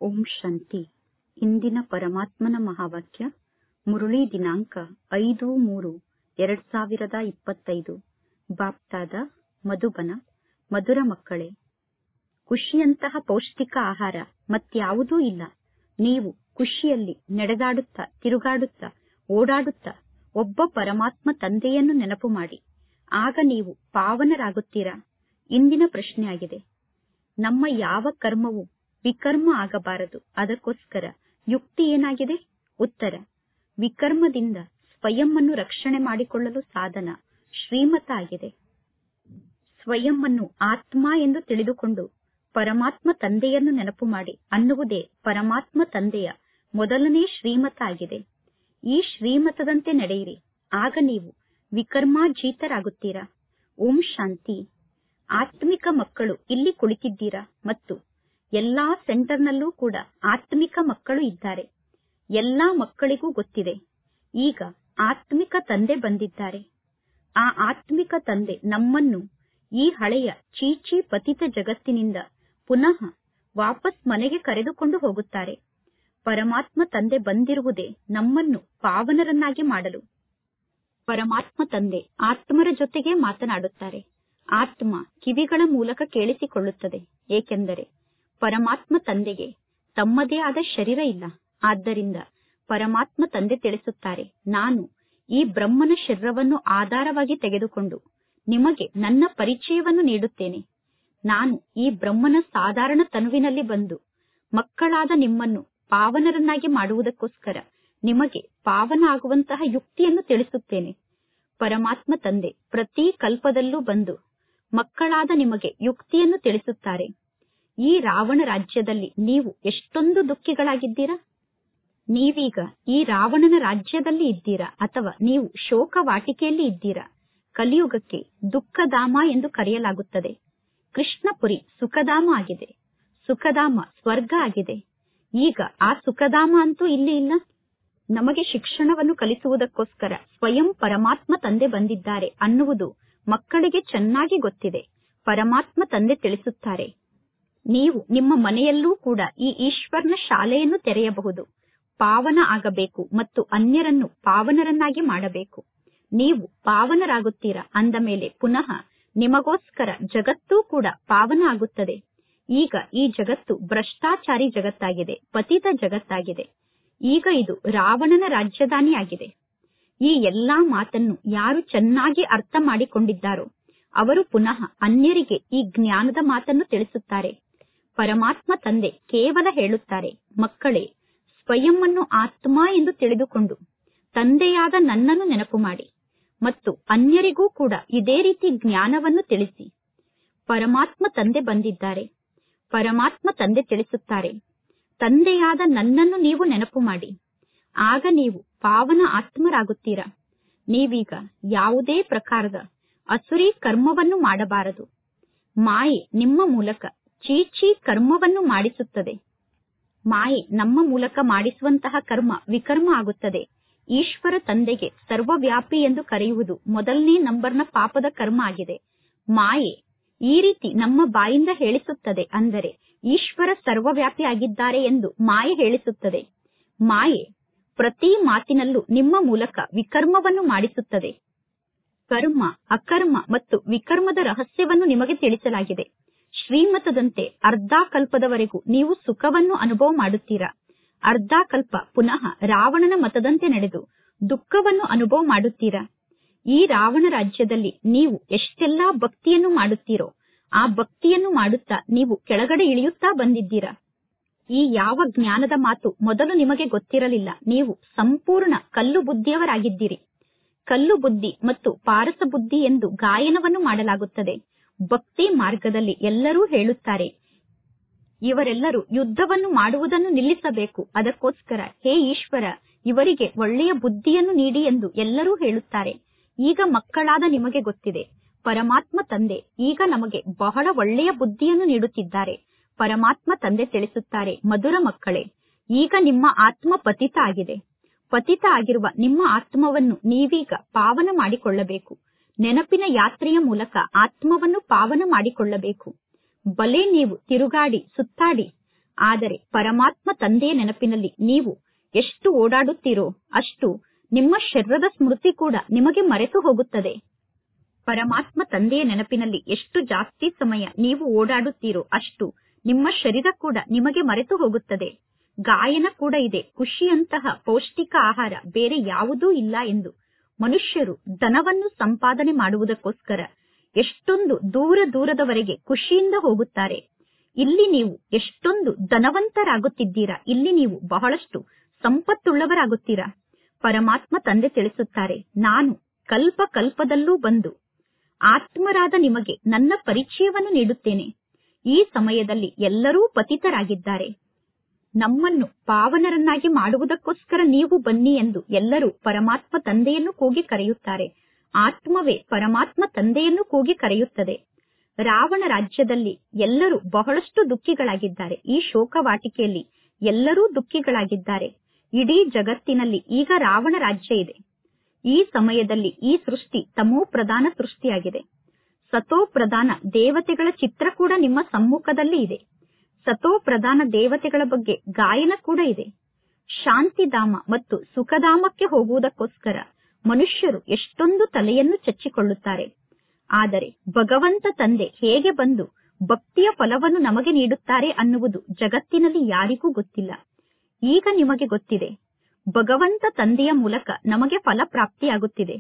ಓಂ ಶಾಂತಿ ಇಂದಿನ ಪರಮಾತ್ಮನ ಮಹಾವಾಕ್ಯ ಮುರಳಿ ದಿನಾಂಕ ಐದು ಮೂರು ಎರಡ್ ಸಾವಿರದ ಇಪ್ಪತ್ತೈದು ಬಾಪ್ತಾದ ಮಧುಬನ ಮಧುರ ಮಕ್ಕಳೇ ಖುಷಿಯಂತಹ ಪೌಷ್ಟಿಕ ಆಹಾರ ಮತ್ಯಾವುದೂ ಇಲ್ಲ ನೀವು ಖುಷಿಯಲ್ಲಿ ನಡೆದಾಡುತ್ತಾ ತಿರುಗಾಡುತ್ತಾ ಓಡಾಡುತ್ತಾ ಒಬ್ಬ ಪರಮಾತ್ಮ ತಂದೆಯನ್ನು ನೆನಪು ಮಾಡಿ ಆಗ ನೀವು ಪಾವನರಾಗುತ್ತೀರಾ ಇಂದಿನ ಪ್ರಶ್ನೆಯಾಗಿದೆ ನಮ್ಮ ಯಾವ ಕರ್ಮವೂ ವಿಕರ್ಮ ಆಗಬಾರದು ಅದಕ್ಕೋಸ್ಕರ ಯುಕ್ತಿ ಏನಾಗಿದೆ ಉತ್ತರ ವಿಕರ್ಮದಿಂದ ಸ್ವಯಂವನ್ನು ರಕ್ಷಣೆ ಮಾಡಿಕೊಳ್ಳಲು ಸಾಧನ ಶ್ರೀಮತ ಆಗಿದೆ ಸ್ವಯಂವನ್ನು ಆತ್ಮ ಎಂದು ತಿಳಿದುಕೊಂಡು ಪರಮಾತ್ಮ ತಂದೆಯನ್ನು ನೆನಪು ಮಾಡಿ ಅನ್ನುವುದೇ ಪರಮಾತ್ಮ ತಂದೆಯ ಮೊದಲನೇ ಶ್ರೀಮತ ಆಗಿದೆ ಈ ಶ್ರೀಮತದಂತೆ ನಡೆಯಿರಿ ಆಗ ನೀವು ವಿಕರ್ಮಾಜೀತರಾಗುತ್ತೀರಾ ಓಂ ಶಾಂತಿ ಆತ್ಮಿಕ ಮಕ್ಕಳು ಇಲ್ಲಿ ಕುಳಿತಿದ್ದೀರಾ ಮತ್ತು ಎಲ್ಲಾ ಸೆಂಟರ್ನಲ್ಲೂ ಕೂಡ ಆತ್ಮಿಕ ಮಕ್ಕಳು ಇದ್ದಾರೆ ಎಲ್ಲಾ ಮಕ್ಕಳಿಗೂ ಗೊತ್ತಿದೆ ಈಗ ಆತ್ಮಿಕ ತಂದೆ ಬಂದಿದ್ದಾರೆ ಆ ಆತ್ಮಿಕ ತಂದೆ ನಮ್ಮನ್ನು ಈ ಹಳೆಯ ಚೀಚಿ ಪತಿತ ಜಗತ್ತಿನಿಂದ ಪುನಃ ವಾಪಸ್ ಮನೆಗೆ ಕರೆದುಕೊಂಡು ಹೋಗುತ್ತಾರೆ ಪರಮಾತ್ಮ ತಂದೆ ಬಂದಿರುವುದೇ ನಮ್ಮನ್ನು ಪಾವನರನ್ನಾಗಿ ಮಾಡಲು ಪರಮಾತ್ಮ ತಂದೆ ಆತ್ಮರ ಜೊತೆಗೆ ಮಾತನಾಡುತ್ತಾರೆ ಆತ್ಮ ಕಿವಿಗಳ ಮೂಲಕ ಕೇಳಿಸಿಕೊಳ್ಳುತ್ತದೆ ಏಕೆಂದರೆ ಪರಮಾತ್ಮ ತಂದೆಗೆ ತಮ್ಮದೇ ಆದ ಶರೀರ ಇಲ್ಲ ಆದ್ದರಿಂದ ಪರಮಾತ್ಮ ತಂದೆ ತಿಳಿಸುತ್ತಾರೆ ನಾನು ಈ ಬ್ರಹ್ಮನ ಶರೀರವನ್ನು ಆಧಾರವಾಗಿ ತೆಗೆದುಕೊಂಡು ನಿಮಗೆ ನನ್ನ ಪರಿಚಯವನ್ನು ನೀಡುತ್ತೇನೆ ನಾನು ಈ ಬ್ರಹ್ಮನ ಸಾಧಾರಣ ತನುವಿನಲ್ಲಿ ಬಂದು ಮಕ್ಕಳಾದ ನಿಮ್ಮನ್ನು ಪಾವನರನ್ನಾಗಿ ಮಾಡುವುದಕ್ಕೋಸ್ಕರ ನಿಮಗೆ ಪಾವನ ಆಗುವಂತಹ ಯುಕ್ತಿಯನ್ನು ತಿಳಿಸುತ್ತೇನೆ ಪರಮಾತ್ಮ ತಂದೆ ಪ್ರತಿ ಕಲ್ಪದಲ್ಲೂ ಬಂದು ಮಕ್ಕಳಾದ ನಿಮಗೆ ಯುಕ್ತಿಯನ್ನು ತಿಳಿಸುತ್ತಾರೆ ಈ ರಾವಣ ರಾಜ್ಯದಲ್ಲಿ ನೀವು ಎಷ್ಟೊಂದು ದುಃಖಿಗಳಾಗಿದ್ದೀರಾ ನೀವೀಗ ಈ ರಾವಣನ ರಾಜ್ಯದಲ್ಲಿ ಇದ್ದೀರಾ ಅಥವಾ ನೀವು ಶೋಕ ವಾಟಿಕೆಯಲ್ಲಿ ಇದ್ದೀರಾ ಕಲಿಯುಗಕ್ಕೆ ದುಃಖಧಾಮ ಎಂದು ಕರೆಯಲಾಗುತ್ತದೆ ಕೃಷ್ಣಪುರಿ ಸುಖಧಾಮ ಆಗಿದೆ ಸುಖಧಾಮ ಸ್ವರ್ಗ ಆಗಿದೆ ಈಗ ಆ ಸುಖಧಾಮ ಅಂತೂ ಇಲ್ಲಿ ಇಲ್ಲ ನಮಗೆ ಶಿಕ್ಷಣವನ್ನು ಕಲಿಸುವುದಕ್ಕೋಸ್ಕರ ಸ್ವಯಂ ಪರಮಾತ್ಮ ತಂದೆ ಬಂದಿದ್ದಾರೆ ಅನ್ನುವುದು ಮಕ್ಕಳಿಗೆ ಚೆನ್ನಾಗಿ ಗೊತ್ತಿದೆ ಪರಮಾತ್ಮ ತಂದೆ ತಿಳಿಸುತ್ತಾರೆ ನೀವು ನಿಮ್ಮ ಮನೆಯಲ್ಲೂ ಕೂಡ ಈ ಈಶ್ವರನ ಶಾಲೆಯನ್ನು ತೆರೆಯಬಹುದು ಪಾವನ ಆಗಬೇಕು ಮತ್ತು ಅನ್ಯರನ್ನು ಪಾವನರನ್ನಾಗಿ ಮಾಡಬೇಕು ನೀವು ಪಾವನರಾಗುತ್ತೀರಾ ಅಂದ ಮೇಲೆ ಪುನಃ ನಿಮಗೋಸ್ಕರ ಜಗತ್ತೂ ಕೂಡ ಪಾವನ ಆಗುತ್ತದೆ ಈಗ ಈ ಜಗತ್ತು ಭ್ರಷ್ಟಾಚಾರಿ ಜಗತ್ತಾಗಿದೆ ಪತಿತ ಜಗತ್ತಾಗಿದೆ ಈಗ ಇದು ರಾವಣನ ರಾಜಧಾನಿಯಾಗಿದೆ ಈ ಎಲ್ಲಾ ಮಾತನ್ನು ಯಾರು ಚೆನ್ನಾಗಿ ಅರ್ಥ ಮಾಡಿಕೊಂಡಿದ್ದಾರೋ ಅವರು ಪುನಃ ಅನ್ಯರಿಗೆ ಈ ಜ್ಞಾನದ ಮಾತನ್ನು ತಿಳಿಸುತ್ತಾರೆ ಪರಮಾತ್ಮ ತಂದೆ ಕೇವಲ ಹೇಳುತ್ತಾರೆ ಮಕ್ಕಳೇ ಸ್ವಯಂವನ್ನು ಆತ್ಮ ಎಂದು ತಿಳಿದುಕೊಂಡು ತಂದೆಯಾದ ನನ್ನನ್ನು ನೆನಪು ಮಾಡಿ ಮತ್ತು ಅನ್ಯರಿಗೂ ಕೂಡ ಇದೇ ರೀತಿ ಜ್ಞಾನವನ್ನು ತಿಳಿಸಿ ಪರಮಾತ್ಮ ತಂದೆ ಬಂದಿದ್ದಾರೆ ಪರಮಾತ್ಮ ತಂದೆ ತಿಳಿಸುತ್ತಾರೆ ತಂದೆಯಾದ ನನ್ನನ್ನು ನೀವು ನೆನಪು ಮಾಡಿ ಆಗ ನೀವು ಪಾವನ ಆತ್ಮರಾಗುತ್ತೀರಾ ನೀವೀಗ ಯಾವುದೇ ಪ್ರಕಾರದ ಅಸುರಿ ಕರ್ಮವನ್ನು ಮಾಡಬಾರದು ಮಾಯೆ ನಿಮ್ಮ ಮೂಲಕ ಚೀಚಿ ಕರ್ಮವನ್ನು ಮಾಡಿಸುತ್ತದೆ ಮಾಯೆ ನಮ್ಮ ಮೂಲಕ ಮಾಡಿಸುವಂತಹ ಕರ್ಮ ವಿಕರ್ಮ ಆಗುತ್ತದೆ ಈಶ್ವರ ತಂದೆಗೆ ಸರ್ವವ್ಯಾಪಿ ಎಂದು ಕರೆಯುವುದು ಮೊದಲನೇ ನಂಬರ್ನ ಪಾಪದ ಕರ್ಮ ಆಗಿದೆ ಮಾಯೆ ಈ ರೀತಿ ನಮ್ಮ ಬಾಯಿಂದ ಹೇಳಿಸುತ್ತದೆ ಅಂದರೆ ಈಶ್ವರ ಸರ್ವವ್ಯಾಪಿ ಆಗಿದ್ದಾರೆ ಎಂದು ಮಾಯೆ ಹೇಳಿಸುತ್ತದೆ ಮಾಯೆ ಪ್ರತಿ ಮಾತಿನಲ್ಲೂ ನಿಮ್ಮ ಮೂಲಕ ವಿಕರ್ಮವನ್ನು ಮಾಡಿಸುತ್ತದೆ ಕರ್ಮ ಅಕರ್ಮ ಮತ್ತು ವಿಕರ್ಮದ ರಹಸ್ಯವನ್ನು ನಿಮಗೆ ತಿಳಿಸಲಾಗಿದೆ ಶ್ರೀಮತದಂತೆ ಅರ್ಧ ಕಲ್ಪದವರೆಗೂ ನೀವು ಸುಖವನ್ನು ಅನುಭವ ಮಾಡುತ್ತೀರಾ ಅರ್ಧ ಕಲ್ಪ ಪುನಃ ರಾವಣನ ಮತದಂತೆ ನಡೆದು ದುಃಖವನ್ನು ಅನುಭವ ಮಾಡುತ್ತೀರಾ ಈ ರಾವಣ ರಾಜ್ಯದಲ್ಲಿ ನೀವು ಎಷ್ಟೆಲ್ಲಾ ಭಕ್ತಿಯನ್ನು ಮಾಡುತ್ತೀರೋ ಆ ಭಕ್ತಿಯನ್ನು ಮಾಡುತ್ತಾ ನೀವು ಕೆಳಗಡೆ ಇಳಿಯುತ್ತಾ ಬಂದಿದ್ದೀರಾ ಈ ಯಾವ ಜ್ಞಾನದ ಮಾತು ಮೊದಲು ನಿಮಗೆ ಗೊತ್ತಿರಲಿಲ್ಲ ನೀವು ಸಂಪೂರ್ಣ ಕಲ್ಲು ಬುದ್ಧಿಯವರಾಗಿದ್ದೀರಿ ಕಲ್ಲು ಬುದ್ಧಿ ಮತ್ತು ಪಾರಸ ಬುದ್ಧಿ ಎಂದು ಗಾಯನವನ್ನು ಮಾಡಲಾಗುತ್ತದೆ ಭಕ್ತಿ ಮಾರ್ಗದಲ್ಲಿ ಎಲ್ಲರೂ ಹೇಳುತ್ತಾರೆ ಇವರೆಲ್ಲರೂ ಯುದ್ಧವನ್ನು ಮಾಡುವುದನ್ನು ನಿಲ್ಲಿಸಬೇಕು ಅದಕ್ಕೋಸ್ಕರ ಹೇ ಈಶ್ವರ ಇವರಿಗೆ ಒಳ್ಳೆಯ ಬುದ್ಧಿಯನ್ನು ನೀಡಿ ಎಂದು ಎಲ್ಲರೂ ಹೇಳುತ್ತಾರೆ ಈಗ ಮಕ್ಕಳಾದ ನಿಮಗೆ ಗೊತ್ತಿದೆ ಪರಮಾತ್ಮ ತಂದೆ ಈಗ ನಮಗೆ ಬಹಳ ಒಳ್ಳೆಯ ಬುದ್ಧಿಯನ್ನು ನೀಡುತ್ತಿದ್ದಾರೆ ಪರಮಾತ್ಮ ತಂದೆ ತಿಳಿಸುತ್ತಾರೆ ಮಧುರ ಮಕ್ಕಳೇ ಈಗ ನಿಮ್ಮ ಆತ್ಮ ಪತಿತ ಆಗಿದೆ ಪತಿತ ಆಗಿರುವ ನಿಮ್ಮ ಆತ್ಮವನ್ನು ನೀವೀಗ ಪಾವನ ಮಾಡಿಕೊಳ್ಳಬೇಕು ನೆನಪಿನ ಯಾತ್ರೆಯ ಮೂಲಕ ಆತ್ಮವನ್ನು ಪಾವನ ಮಾಡಿಕೊಳ್ಳಬೇಕು ಬಲೆ ನೀವು ತಿರುಗಾಡಿ ಸುತ್ತಾಡಿ ಆದರೆ ಪರಮಾತ್ಮ ತಂದೆಯ ನೆನಪಿನಲ್ಲಿ ನೀವು ಎಷ್ಟು ಓಡಾಡುತ್ತೀರೋ ಅಷ್ಟು ನಿಮ್ಮ ಶರೀರದ ಸ್ಮೃತಿ ಕೂಡ ನಿಮಗೆ ಮರೆತು ಹೋಗುತ್ತದೆ ಪರಮಾತ್ಮ ತಂದೆಯ ನೆನಪಿನಲ್ಲಿ ಎಷ್ಟು ಜಾಸ್ತಿ ಸಮಯ ನೀವು ಓಡಾಡುತ್ತೀರೋ ಅಷ್ಟು ನಿಮ್ಮ ಶರೀರ ಕೂಡ ನಿಮಗೆ ಮರೆತು ಹೋಗುತ್ತದೆ ಗಾಯನ ಕೂಡ ಇದೆ ಖುಷಿಯಂತಹ ಪೌಷ್ಟಿಕ ಆಹಾರ ಬೇರೆ ಯಾವುದೂ ಇಲ್ಲ ಎಂದು ಮನುಷ್ಯರು ಧನವನ್ನು ಸಂಪಾದನೆ ಮಾಡುವುದಕ್ಕೋಸ್ಕರ ಎಷ್ಟೊಂದು ದೂರ ದೂರದವರೆಗೆ ಖುಷಿಯಿಂದ ಹೋಗುತ್ತಾರೆ ಇಲ್ಲಿ ನೀವು ಎಷ್ಟೊಂದು ಧನವಂತರಾಗುತ್ತಿದ್ದೀರಾ ಇಲ್ಲಿ ನೀವು ಬಹಳಷ್ಟು ಸಂಪತ್ತುಳ್ಳವರಾಗುತ್ತೀರಾ ಪರಮಾತ್ಮ ತಂದೆ ತಿಳಿಸುತ್ತಾರೆ ನಾನು ಕಲ್ಪ ಕಲ್ಪದಲ್ಲೂ ಬಂದು ಆತ್ಮರಾದ ನಿಮಗೆ ನನ್ನ ಪರಿಚಯವನ್ನು ನೀಡುತ್ತೇನೆ ಈ ಸಮಯದಲ್ಲಿ ಎಲ್ಲರೂ ಪತಿತರಾಗಿದ್ದಾರೆ ನಮ್ಮನ್ನು ಪಾವನರನ್ನಾಗಿ ಮಾಡುವುದಕ್ಕೋಸ್ಕರ ನೀವು ಬನ್ನಿ ಎಂದು ಎಲ್ಲರೂ ಪರಮಾತ್ಮ ತಂದೆಯನ್ನು ಕೂಗಿ ಕರೆಯುತ್ತಾರೆ ಆತ್ಮವೇ ಪರಮಾತ್ಮ ತಂದೆಯನ್ನು ಕೂಗಿ ಕರೆಯುತ್ತದೆ ರಾವಣ ರಾಜ್ಯದಲ್ಲಿ ಎಲ್ಲರೂ ಬಹಳಷ್ಟು ದುಃಖಿಗಳಾಗಿದ್ದಾರೆ ಈ ಶೋಕವಾಟಿಕೆಯಲ್ಲಿ ಎಲ್ಲರೂ ದುಃಖಿಗಳಾಗಿದ್ದಾರೆ ಇಡೀ ಜಗತ್ತಿನಲ್ಲಿ ಈಗ ರಾವಣ ರಾಜ್ಯ ಇದೆ ಈ ಸಮಯದಲ್ಲಿ ಈ ಸೃಷ್ಟಿ ತಮೋ ಪ್ರಧಾನ ಸೃಷ್ಟಿಯಾಗಿದೆ ಸತೋ ಪ್ರಧಾನ ದೇವತೆಗಳ ಚಿತ್ರ ಕೂಡ ನಿಮ್ಮ ಸಮ್ಮುಖದಲ್ಲಿ ಇದೆ ಸತೋ ಪ್ರಧಾನ ದೇವತೆಗಳ ಬಗ್ಗೆ ಗಾಯನ ಕೂಡ ಇದೆ ಶಾಂತಿಧಾಮ ಮತ್ತು ಸುಖಧಾಮಕ್ಕೆ ಹೋಗುವುದಕ್ಕೋಸ್ಕರ ಮನುಷ್ಯರು ಎಷ್ಟೊಂದು ತಲೆಯನ್ನು ಚಚ್ಚಿಕೊಳ್ಳುತ್ತಾರೆ ಆದರೆ ಭಗವಂತ ತಂದೆ ಹೇಗೆ ಬಂದು ಭಕ್ತಿಯ ಫಲವನ್ನು ನಮಗೆ ನೀಡುತ್ತಾರೆ ಅನ್ನುವುದು ಜಗತ್ತಿನಲ್ಲಿ ಯಾರಿಗೂ ಗೊತ್ತಿಲ್ಲ ಈಗ ನಿಮಗೆ ಗೊತ್ತಿದೆ ಭಗವಂತ ತಂದೆಯ ಮೂಲಕ ನಮಗೆ ಫಲ ಪ್ರಾಪ್ತಿಯಾಗುತ್ತಿದೆ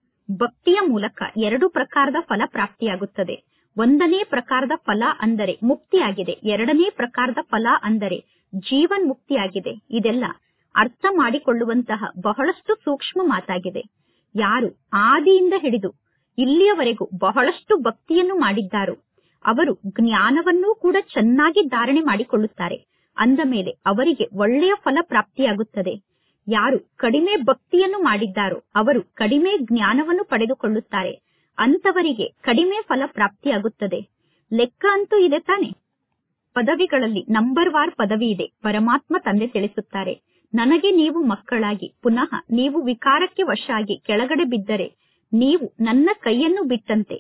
ಭಕ್ತಿಯ ಮೂಲಕ ಎರಡು ಪ್ರಕಾರದ ಫಲ ಪ್ರಾಪ್ತಿಯಾಗುತ್ತದೆ ಒಂದನೇ ಪ್ರಕಾರದ ಫಲ ಅಂದರೆ ಮುಕ್ತಿಯಾಗಿದೆ ಎರಡನೇ ಪ್ರಕಾರದ ಫಲ ಅಂದರೆ ಜೀವನ್ ಮುಕ್ತಿಯಾಗಿದೆ ಇದೆಲ್ಲ ಅರ್ಥ ಮಾಡಿಕೊಳ್ಳುವಂತಹ ಬಹಳಷ್ಟು ಸೂಕ್ಷ್ಮ ಮಾತಾಗಿದೆ ಯಾರು ಆದಿಯಿಂದ ಹಿಡಿದು ಇಲ್ಲಿಯವರೆಗೂ ಬಹಳಷ್ಟು ಭಕ್ತಿಯನ್ನು ಮಾಡಿದ್ದಾರೋ ಅವರು ಜ್ಞಾನವನ್ನೂ ಕೂಡ ಚೆನ್ನಾಗಿ ಧಾರಣೆ ಮಾಡಿಕೊಳ್ಳುತ್ತಾರೆ ಅಂದ ಮೇಲೆ ಅವರಿಗೆ ಒಳ್ಳೆಯ ಫಲ ಪ್ರಾಪ್ತಿಯಾಗುತ್ತದೆ ಯಾರು ಕಡಿಮೆ ಭಕ್ತಿಯನ್ನು ಮಾಡಿದ್ದಾರೋ ಅವರು ಕಡಿಮೆ ಜ್ಞಾನವನ್ನು ಪಡೆದುಕೊಳ್ಳುತ್ತಾರೆ ಅಂತವರಿಗೆ ಕಡಿಮೆ ಫಲ ಪ್ರಾಪ್ತಿಯಾಗುತ್ತದೆ ಲೆಕ್ಕ ಅಂತೂ ಇದೆ ತಾನೆ ಪದವಿಗಳಲ್ಲಿ ನಂಬರ್ ವಾರ್ ಪದವಿ ಇದೆ ಪರಮಾತ್ಮ ತಂದೆ ತಿಳಿಸುತ್ತಾರೆ ನನಗೆ ನೀವು ಮಕ್ಕಳಾಗಿ ಪುನಃ ನೀವು ವಿಕಾರಕ್ಕೆ ವಶ ಆಗಿ ಕೆಳಗಡೆ ಬಿದ್ದರೆ ನೀವು ನನ್ನ ಕೈಯನ್ನು ಬಿಟ್ಟಂತೆ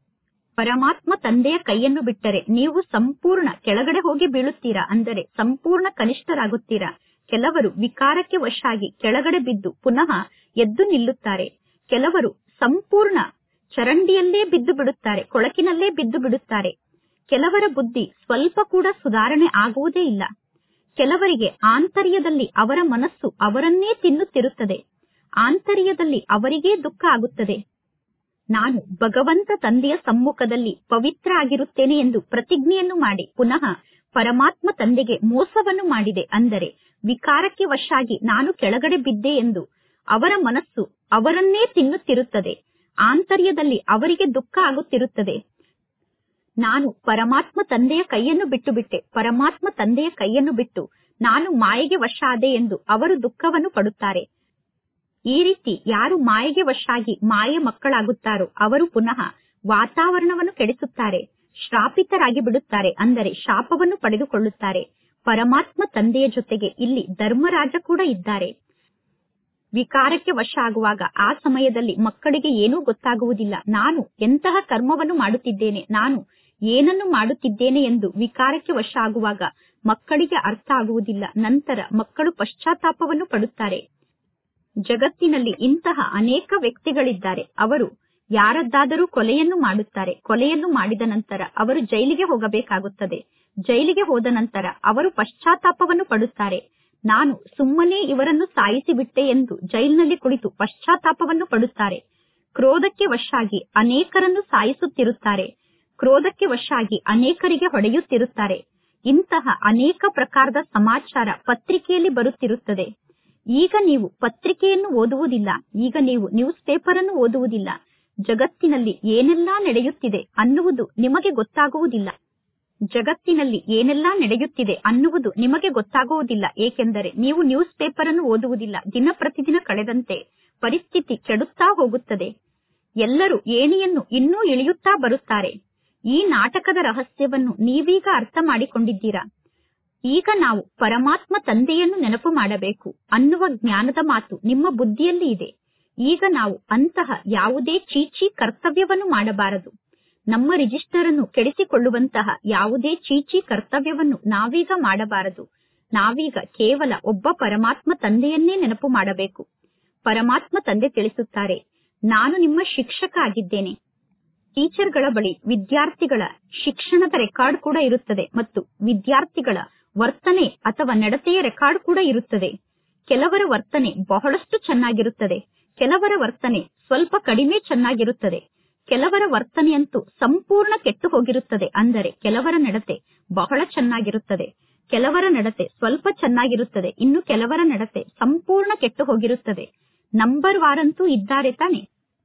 ಪರಮಾತ್ಮ ತಂದೆಯ ಕೈಯನ್ನು ಬಿಟ್ಟರೆ ನೀವು ಸಂಪೂರ್ಣ ಕೆಳಗಡೆ ಹೋಗಿ ಬೀಳುತ್ತೀರಾ ಅಂದರೆ ಸಂಪೂರ್ಣ ಕನಿಷ್ಠರಾಗುತ್ತೀರಾ ಕೆಲವರು ವಿಕಾರಕ್ಕೆ ವಶ ಆಗಿ ಕೆಳಗಡೆ ಬಿದ್ದು ಪುನಃ ಎದ್ದು ನಿಲ್ಲುತ್ತಾರೆ ಕೆಲವರು ಸಂಪೂರ್ಣ ಚರಂಡಿಯಲ್ಲೇ ಬಿದ್ದು ಬಿಡುತ್ತಾರೆ ಕೊಳಕಿನಲ್ಲೇ ಬಿದ್ದು ಬಿಡುತ್ತಾರೆ ಕೆಲವರ ಬುದ್ಧಿ ಸ್ವಲ್ಪ ಕೂಡ ಸುಧಾರಣೆ ಆಗುವುದೇ ಇಲ್ಲ ಕೆಲವರಿಗೆ ಆಂತರ್ಯದಲ್ಲಿ ಅವರ ಮನಸ್ಸು ಅವರನ್ನೇ ತಿನ್ನುತ್ತಿರುತ್ತದೆ ಆಂತರ್ಯದಲ್ಲಿ ಅವರಿಗೇ ದುಃಖ ಆಗುತ್ತದೆ ನಾನು ಭಗವಂತ ತಂದೆಯ ಸಮ್ಮುಖದಲ್ಲಿ ಪವಿತ್ರ ಆಗಿರುತ್ತೇನೆ ಎಂದು ಪ್ರತಿಜ್ಞೆಯನ್ನು ಮಾಡಿ ಪುನಃ ಪರಮಾತ್ಮ ತಂದೆಗೆ ಮೋಸವನ್ನು ಮಾಡಿದೆ ಅಂದರೆ ವಿಕಾರಕ್ಕೆ ವಶಾಗಿ ನಾನು ಕೆಳಗಡೆ ಬಿದ್ದೆ ಎಂದು ಅವರ ಮನಸ್ಸು ಅವರನ್ನೇ ತಿನ್ನುತ್ತಿರುತ್ತದೆ ಆಂತರ್ಯದಲ್ಲಿ ಅವರಿಗೆ ದುಃಖ ಆಗುತ್ತಿರುತ್ತದೆ ನಾನು ಪರಮಾತ್ಮ ತಂದೆಯ ಕೈಯನ್ನು ಬಿಟ್ಟು ಬಿಟ್ಟೆ ಪರಮಾತ್ಮ ತಂದೆಯ ಕೈಯನ್ನು ಬಿಟ್ಟು ನಾನು ಮಾಯೆಗೆ ವಶ ಆದೆ ಎಂದು ಅವರು ದುಃಖವನ್ನು ಪಡುತ್ತಾರೆ ಈ ರೀತಿ ಯಾರು ಮಾಯೆಗೆ ವಶಾಗಿ ಮಾಯೆ ಮಕ್ಕಳಾಗುತ್ತಾರೋ ಅವರು ಪುನಃ ವಾತಾವರಣವನ್ನು ಕೆಡಿಸುತ್ತಾರೆ ಶ್ರಾಪಿತರಾಗಿ ಬಿಡುತ್ತಾರೆ ಅಂದರೆ ಶಾಪವನ್ನು ಪಡೆದುಕೊಳ್ಳುತ್ತಾರೆ ಪರಮಾತ್ಮ ತಂದೆಯ ಜೊತೆಗೆ ಇಲ್ಲಿ ಧರ್ಮರಾಜ ಕೂಡ ಇದ್ದಾರೆ ವಿಕಾರಕ್ಕೆ ವಶ ಆಗುವಾಗ ಆ ಸಮಯದಲ್ಲಿ ಮಕ್ಕಳಿಗೆ ಏನೂ ಗೊತ್ತಾಗುವುದಿಲ್ಲ ನಾನು ಎಂತಹ ಕರ್ಮವನ್ನು ಮಾಡುತ್ತಿದ್ದೇನೆ ನಾನು ಏನನ್ನು ಮಾಡುತ್ತಿದ್ದೇನೆ ಎಂದು ವಿಕಾರಕ್ಕೆ ವಶ ಆಗುವಾಗ ಮಕ್ಕಳಿಗೆ ಅರ್ಥ ಆಗುವುದಿಲ್ಲ ನಂತರ ಮಕ್ಕಳು ಪಶ್ಚಾತ್ತಾಪವನ್ನು ಪಡುತ್ತಾರೆ ಜಗತ್ತಿನಲ್ಲಿ ಇಂತಹ ಅನೇಕ ವ್ಯಕ್ತಿಗಳಿದ್ದಾರೆ ಅವರು ಯಾರದ್ದಾದರೂ ಕೊಲೆಯನ್ನು ಮಾಡುತ್ತಾರೆ ಕೊಲೆಯನ್ನು ಮಾಡಿದ ನಂತರ ಅವರು ಜೈಲಿಗೆ ಹೋಗಬೇಕಾಗುತ್ತದೆ ಜೈಲಿಗೆ ಹೋದ ನಂತರ ಅವರು ಪಶ್ಚಾತ್ತಾಪವನ್ನು ಪಡುತ್ತಾರೆ ನಾನು ಸುಮ್ಮನೆ ಇವರನ್ನು ಸಾಯಿಸಿ ಬಿಟ್ಟೆ ಎಂದು ಜೈಲಿನಲ್ಲಿ ಕುಳಿತು ಪಶ್ಚಾತ್ತಾಪವನ್ನು ಪಡುತ್ತಾರೆ ಕ್ರೋಧಕ್ಕೆ ವಶಾಗಿ ಅನೇಕರನ್ನು ಸಾಯಿಸುತ್ತಿರುತ್ತಾರೆ ಕ್ರೋಧಕ್ಕೆ ವಶಾಗಿ ಅನೇಕರಿಗೆ ಹೊಡೆಯುತ್ತಿರುತ್ತಾರೆ ಇಂತಹ ಅನೇಕ ಪ್ರಕಾರದ ಸಮಾಚಾರ ಪತ್ರಿಕೆಯಲ್ಲಿ ಬರುತ್ತಿರುತ್ತದೆ ಈಗ ನೀವು ಪತ್ರಿಕೆಯನ್ನು ಓದುವುದಿಲ್ಲ ಈಗ ನೀವು ನ್ಯೂಸ್ ಪೇಪರ್ ಅನ್ನು ಓದುವುದಿಲ್ಲ ಜಗತ್ತಿನಲ್ಲಿ ಏನೆಲ್ಲಾ ನಡೆಯುತ್ತಿದೆ ಅನ್ನುವುದು ನಿಮಗೆ ಗೊತ್ತಾಗುವುದಿಲ್ಲ ಜಗತ್ತಿನಲ್ಲಿ ಏನೆಲ್ಲಾ ನಡೆಯುತ್ತಿದೆ ಅನ್ನುವುದು ನಿಮಗೆ ಗೊತ್ತಾಗುವುದಿಲ್ಲ ಏಕೆಂದರೆ ನೀವು ನ್ಯೂಸ್ ಪೇಪರ್ ಅನ್ನು ಓದುವುದಿಲ್ಲ ದಿನ ಪ್ರತಿದಿನ ಕಳೆದಂತೆ ಪರಿಸ್ಥಿತಿ ಕೆಡುತ್ತಾ ಹೋಗುತ್ತದೆ ಎಲ್ಲರೂ ಏಣಿಯನ್ನು ಇನ್ನೂ ಇಳಿಯುತ್ತಾ ಬರುತ್ತಾರೆ ಈ ನಾಟಕದ ರಹಸ್ಯವನ್ನು ನೀವೀಗ ಅರ್ಥ ಮಾಡಿಕೊಂಡಿದ್ದೀರಾ ಈಗ ನಾವು ಪರಮಾತ್ಮ ತಂದೆಯನ್ನು ನೆನಪು ಮಾಡಬೇಕು ಅನ್ನುವ ಜ್ಞಾನದ ಮಾತು ನಿಮ್ಮ ಬುದ್ಧಿಯಲ್ಲಿ ಇದೆ ಈಗ ನಾವು ಅಂತಹ ಯಾವುದೇ ಚೀಚಿ ಕರ್ತವ್ಯವನ್ನು ಮಾಡಬಾರದು ನಮ್ಮ ರಿಜಿಸ್ಟರ್ ಅನ್ನು ಕೆಡಿಸಿಕೊಳ್ಳುವಂತಹ ಯಾವುದೇ ಚೀಚಿ ಕರ್ತವ್ಯವನ್ನು ನಾವೀಗ ಮಾಡಬಾರದು ನಾವೀಗ ಕೇವಲ ಒಬ್ಬ ಪರಮಾತ್ಮ ತಂದೆಯನ್ನೇ ನೆನಪು ಮಾಡಬೇಕು ಪರಮಾತ್ಮ ತಂದೆ ತಿಳಿಸುತ್ತಾರೆ ನಾನು ನಿಮ್ಮ ಶಿಕ್ಷಕ ಆಗಿದ್ದೇನೆ ಟೀಚರ್ಗಳ ಬಳಿ ವಿದ್ಯಾರ್ಥಿಗಳ ಶಿಕ್ಷಣದ ರೆಕಾರ್ಡ್ ಕೂಡ ಇರುತ್ತದೆ ಮತ್ತು ವಿದ್ಯಾರ್ಥಿಗಳ ವರ್ತನೆ ಅಥವಾ ನಡತೆಯ ರೆಕಾರ್ಡ್ ಕೂಡ ಇರುತ್ತದೆ ಕೆಲವರ ವರ್ತನೆ ಬಹಳಷ್ಟು ಚೆನ್ನಾಗಿರುತ್ತದೆ ಕೆಲವರ ವರ್ತನೆ ಸ್ವಲ್ಪ ಕಡಿಮೆ ಚೆನ್ನಾಗಿರುತ್ತದೆ ಕೆಲವರ ವರ್ತನೆಯಂತೂ ಸಂಪೂರ್ಣ ಕೆಟ್ಟು ಹೋಗಿರುತ್ತದೆ ಅಂದರೆ ಕೆಲವರ ನಡತೆ ಬಹಳ ಚೆನ್ನಾಗಿರುತ್ತದೆ ಕೆಲವರ ನಡತೆ ಸ್ವಲ್ಪ ಚೆನ್ನಾಗಿರುತ್ತದೆ ಇನ್ನು ಕೆಲವರ ನಡತೆ ಸಂಪೂರ್ಣ ಕೆಟ್ಟು ಹೋಗಿರುತ್ತದೆ ನಂಬರ್ ವಾರಂತೂ ಇದ್ದಾರೆ ತಾನೆ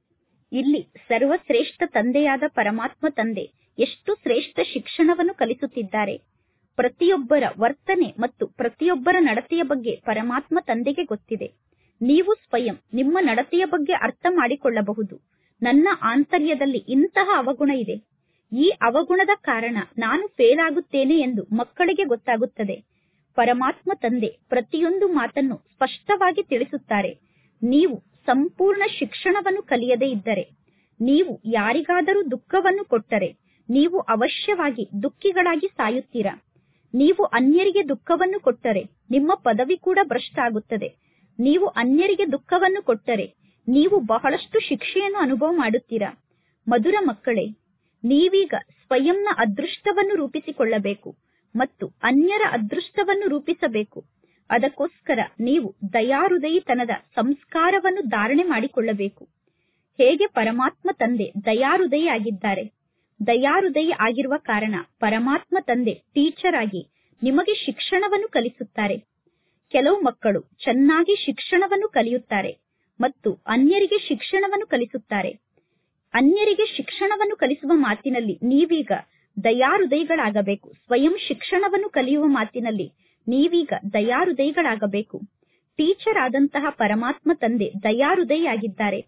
ಇಲ್ಲಿ ಸರ್ವಶ್ರೇಷ್ಠ ತಂದೆಯಾದ ಪರಮಾತ್ಮ ತಂದೆ ಎಷ್ಟು ಶ್ರೇಷ್ಠ ಶಿಕ್ಷಣವನ್ನು ಕಲಿಸುತ್ತಿದ್ದಾರೆ ಪ್ರತಿಯೊಬ್ಬರ ವರ್ತನೆ ಮತ್ತು ಪ್ರತಿಯೊಬ್ಬರ ನಡತೆಯ ಬಗ್ಗೆ ಪರಮಾತ್ಮ ತಂದೆಗೆ ಗೊತ್ತಿದೆ ನೀವು ಸ್ವಯಂ ನಿಮ್ಮ ನಡತೆಯ ಬಗ್ಗೆ ಅರ್ಥ ಮಾಡಿಕೊಳ್ಳಬಹುದು ನನ್ನ ಆಂತರ್ಯದಲ್ಲಿ ಇಂತಹ ಅವಗುಣ ಇದೆ ಈ ಅವಗುಣದ ಕಾರಣ ನಾನು ಫೇಲ್ ಆಗುತ್ತೇನೆ ಎಂದು ಮಕ್ಕಳಿಗೆ ಗೊತ್ತಾಗುತ್ತದೆ ಪರಮಾತ್ಮ ತಂದೆ ಪ್ರತಿಯೊಂದು ಮಾತನ್ನು ಸ್ಪಷ್ಟವಾಗಿ ತಿಳಿಸುತ್ತಾರೆ ನೀವು ಸಂಪೂರ್ಣ ಶಿಕ್ಷಣವನ್ನು ಕಲಿಯದೇ ಇದ್ದರೆ ನೀವು ಯಾರಿಗಾದರೂ ದುಃಖವನ್ನು ಕೊಟ್ಟರೆ ನೀವು ಅವಶ್ಯವಾಗಿ ದುಃಖಿಗಳಾಗಿ ಸಾಯುತ್ತೀರಾ ನೀವು ಅನ್ಯರಿಗೆ ದುಃಖವನ್ನು ಕೊಟ್ಟರೆ ನಿಮ್ಮ ಪದವಿ ಕೂಡ ಭ್ರಷ್ಟ ಆಗುತ್ತದೆ ನೀವು ಅನ್ಯರಿಗೆ ದುಃಖವನ್ನು ಕೊಟ್ಟರೆ ನೀವು ಬಹಳಷ್ಟು ಶಿಕ್ಷೆಯನ್ನು ಅನುಭವ ಮಾಡುತ್ತೀರಾ ಮಧುರ ಮಕ್ಕಳೇ ನೀವೀಗ ಸ್ವಯಂನ ಅದೃಷ್ಟವನ್ನು ರೂಪಿಸಿಕೊಳ್ಳಬೇಕು ಮತ್ತು ಅನ್ಯರ ಅದೃಷ್ಟವನ್ನು ರೂಪಿಸಬೇಕು ಅದಕ್ಕೋಸ್ಕರ ನೀವು ದಯಾಹೃದಯಿತನದ ಸಂಸ್ಕಾರವನ್ನು ಧಾರಣೆ ಮಾಡಿಕೊಳ್ಳಬೇಕು ಹೇಗೆ ಪರಮಾತ್ಮ ತಂದೆ ದಯಾಹೃದಯಿ ಆಗಿದ್ದಾರೆ ದಯಾಹೃದಯಿ ಆಗಿರುವ ಕಾರಣ ಪರಮಾತ್ಮ ತಂದೆ ಟೀಚರ್ ಆಗಿ ನಿಮಗೆ ಶಿಕ್ಷಣವನ್ನು ಕಲಿಸುತ್ತಾರೆ ಕೆಲವು ಮಕ್ಕಳು ಚೆನ್ನಾಗಿ ಶಿಕ್ಷಣವನ್ನು ಕಲಿಯುತ್ತಾರೆ ಮತ್ತು ಅನ್ಯರಿಗೆ ಶಿಕ್ಷಣವನ್ನು ಕಲಿಸುತ್ತಾರೆ ಅನ್ಯರಿಗೆ ಶಿಕ್ಷಣವನ್ನು ಕಲಿಸುವ ಮಾತಿನಲ್ಲಿ ನೀವೀಗ ದಯಾಹೃದಯಿಗಳಾಗಬೇಕು ಸ್ವಯಂ ಶಿಕ್ಷಣವನ್ನು ಕಲಿಯುವ ಮಾತಿನಲ್ಲಿ ನೀವೀಗ ದಯಾಹೃದಯಿಗಳಾಗಬೇಕು ಟೀಚರ್ ಆದಂತಹ ಪರಮಾತ್ಮ ತಂದೆ ದಯಾಹೃದಯಿಯಾಗಿದ್ದಾರೆ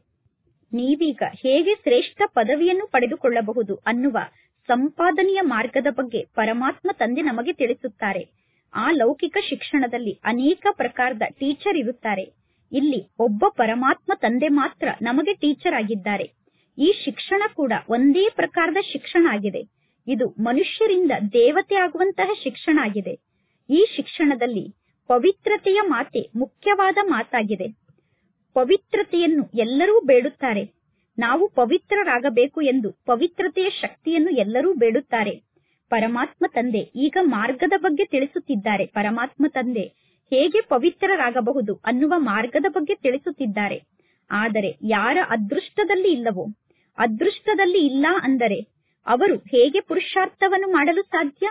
ನೀವೀಗ ಹೇಗೆ ಶ್ರೇಷ್ಠ ಪದವಿಯನ್ನು ಪಡೆದುಕೊಳ್ಳಬಹುದು ಅನ್ನುವ ಸಂಪಾದನೆಯ ಮಾರ್ಗದ ಬಗ್ಗೆ ಪರಮಾತ್ಮ ತಂದೆ ನಮಗೆ ತಿಳಿಸುತ್ತಾರೆ ಆ ಲೌಕಿಕ ಶಿಕ್ಷಣದಲ್ಲಿ ಅನೇಕ ಪ್ರಕಾರದ ಟೀಚರ್ ಇರುತ್ತಾರೆ ಇಲ್ಲಿ ಒಬ್ಬ ಪರಮಾತ್ಮ ತಂದೆ ಮಾತ್ರ ನಮಗೆ ಟೀಚರ್ ಆಗಿದ್ದಾರೆ ಈ ಶಿಕ್ಷಣ ಕೂಡ ಒಂದೇ ಪ್ರಕಾರದ ಶಿಕ್ಷಣ ಆಗಿದೆ ಇದು ಮನುಷ್ಯರಿಂದ ದೇವತೆ ಆಗುವಂತಹ ಶಿಕ್ಷಣ ಆಗಿದೆ ಈ ಶಿಕ್ಷಣದಲ್ಲಿ ಪವಿತ್ರತೆಯ ಮಾತೆ ಮುಖ್ಯವಾದ ಮಾತಾಗಿದೆ ಪವಿತ್ರತೆಯನ್ನು ಎಲ್ಲರೂ ಬೇಡುತ್ತಾರೆ ನಾವು ಪವಿತ್ರರಾಗಬೇಕು ಎಂದು ಪವಿತ್ರತೆಯ ಶಕ್ತಿಯನ್ನು ಎಲ್ಲರೂ ಬೇಡುತ್ತಾರೆ ಪರಮಾತ್ಮ ತಂದೆ ಈಗ ಮಾರ್ಗದ ಬಗ್ಗೆ ತಿಳಿಸುತ್ತಿದ್ದಾರೆ ಪರಮಾತ್ಮ ತಂದೆ ಹೇಗೆ ಪವಿತ್ರರಾಗಬಹುದು ಅನ್ನುವ ಮಾರ್ಗದ ಬಗ್ಗೆ ತಿಳಿಸುತ್ತಿದ್ದಾರೆ ಆದರೆ ಯಾರ ಅದೃಷ್ಟದಲ್ಲಿ ಇಲ್ಲವೋ ಅದೃಷ್ಟದಲ್ಲಿ ಇಲ್ಲ ಅಂದರೆ ಅವರು ಹೇಗೆ ಪುರುಷಾರ್ಥವನ್ನು ಮಾಡಲು ಸಾಧ್ಯ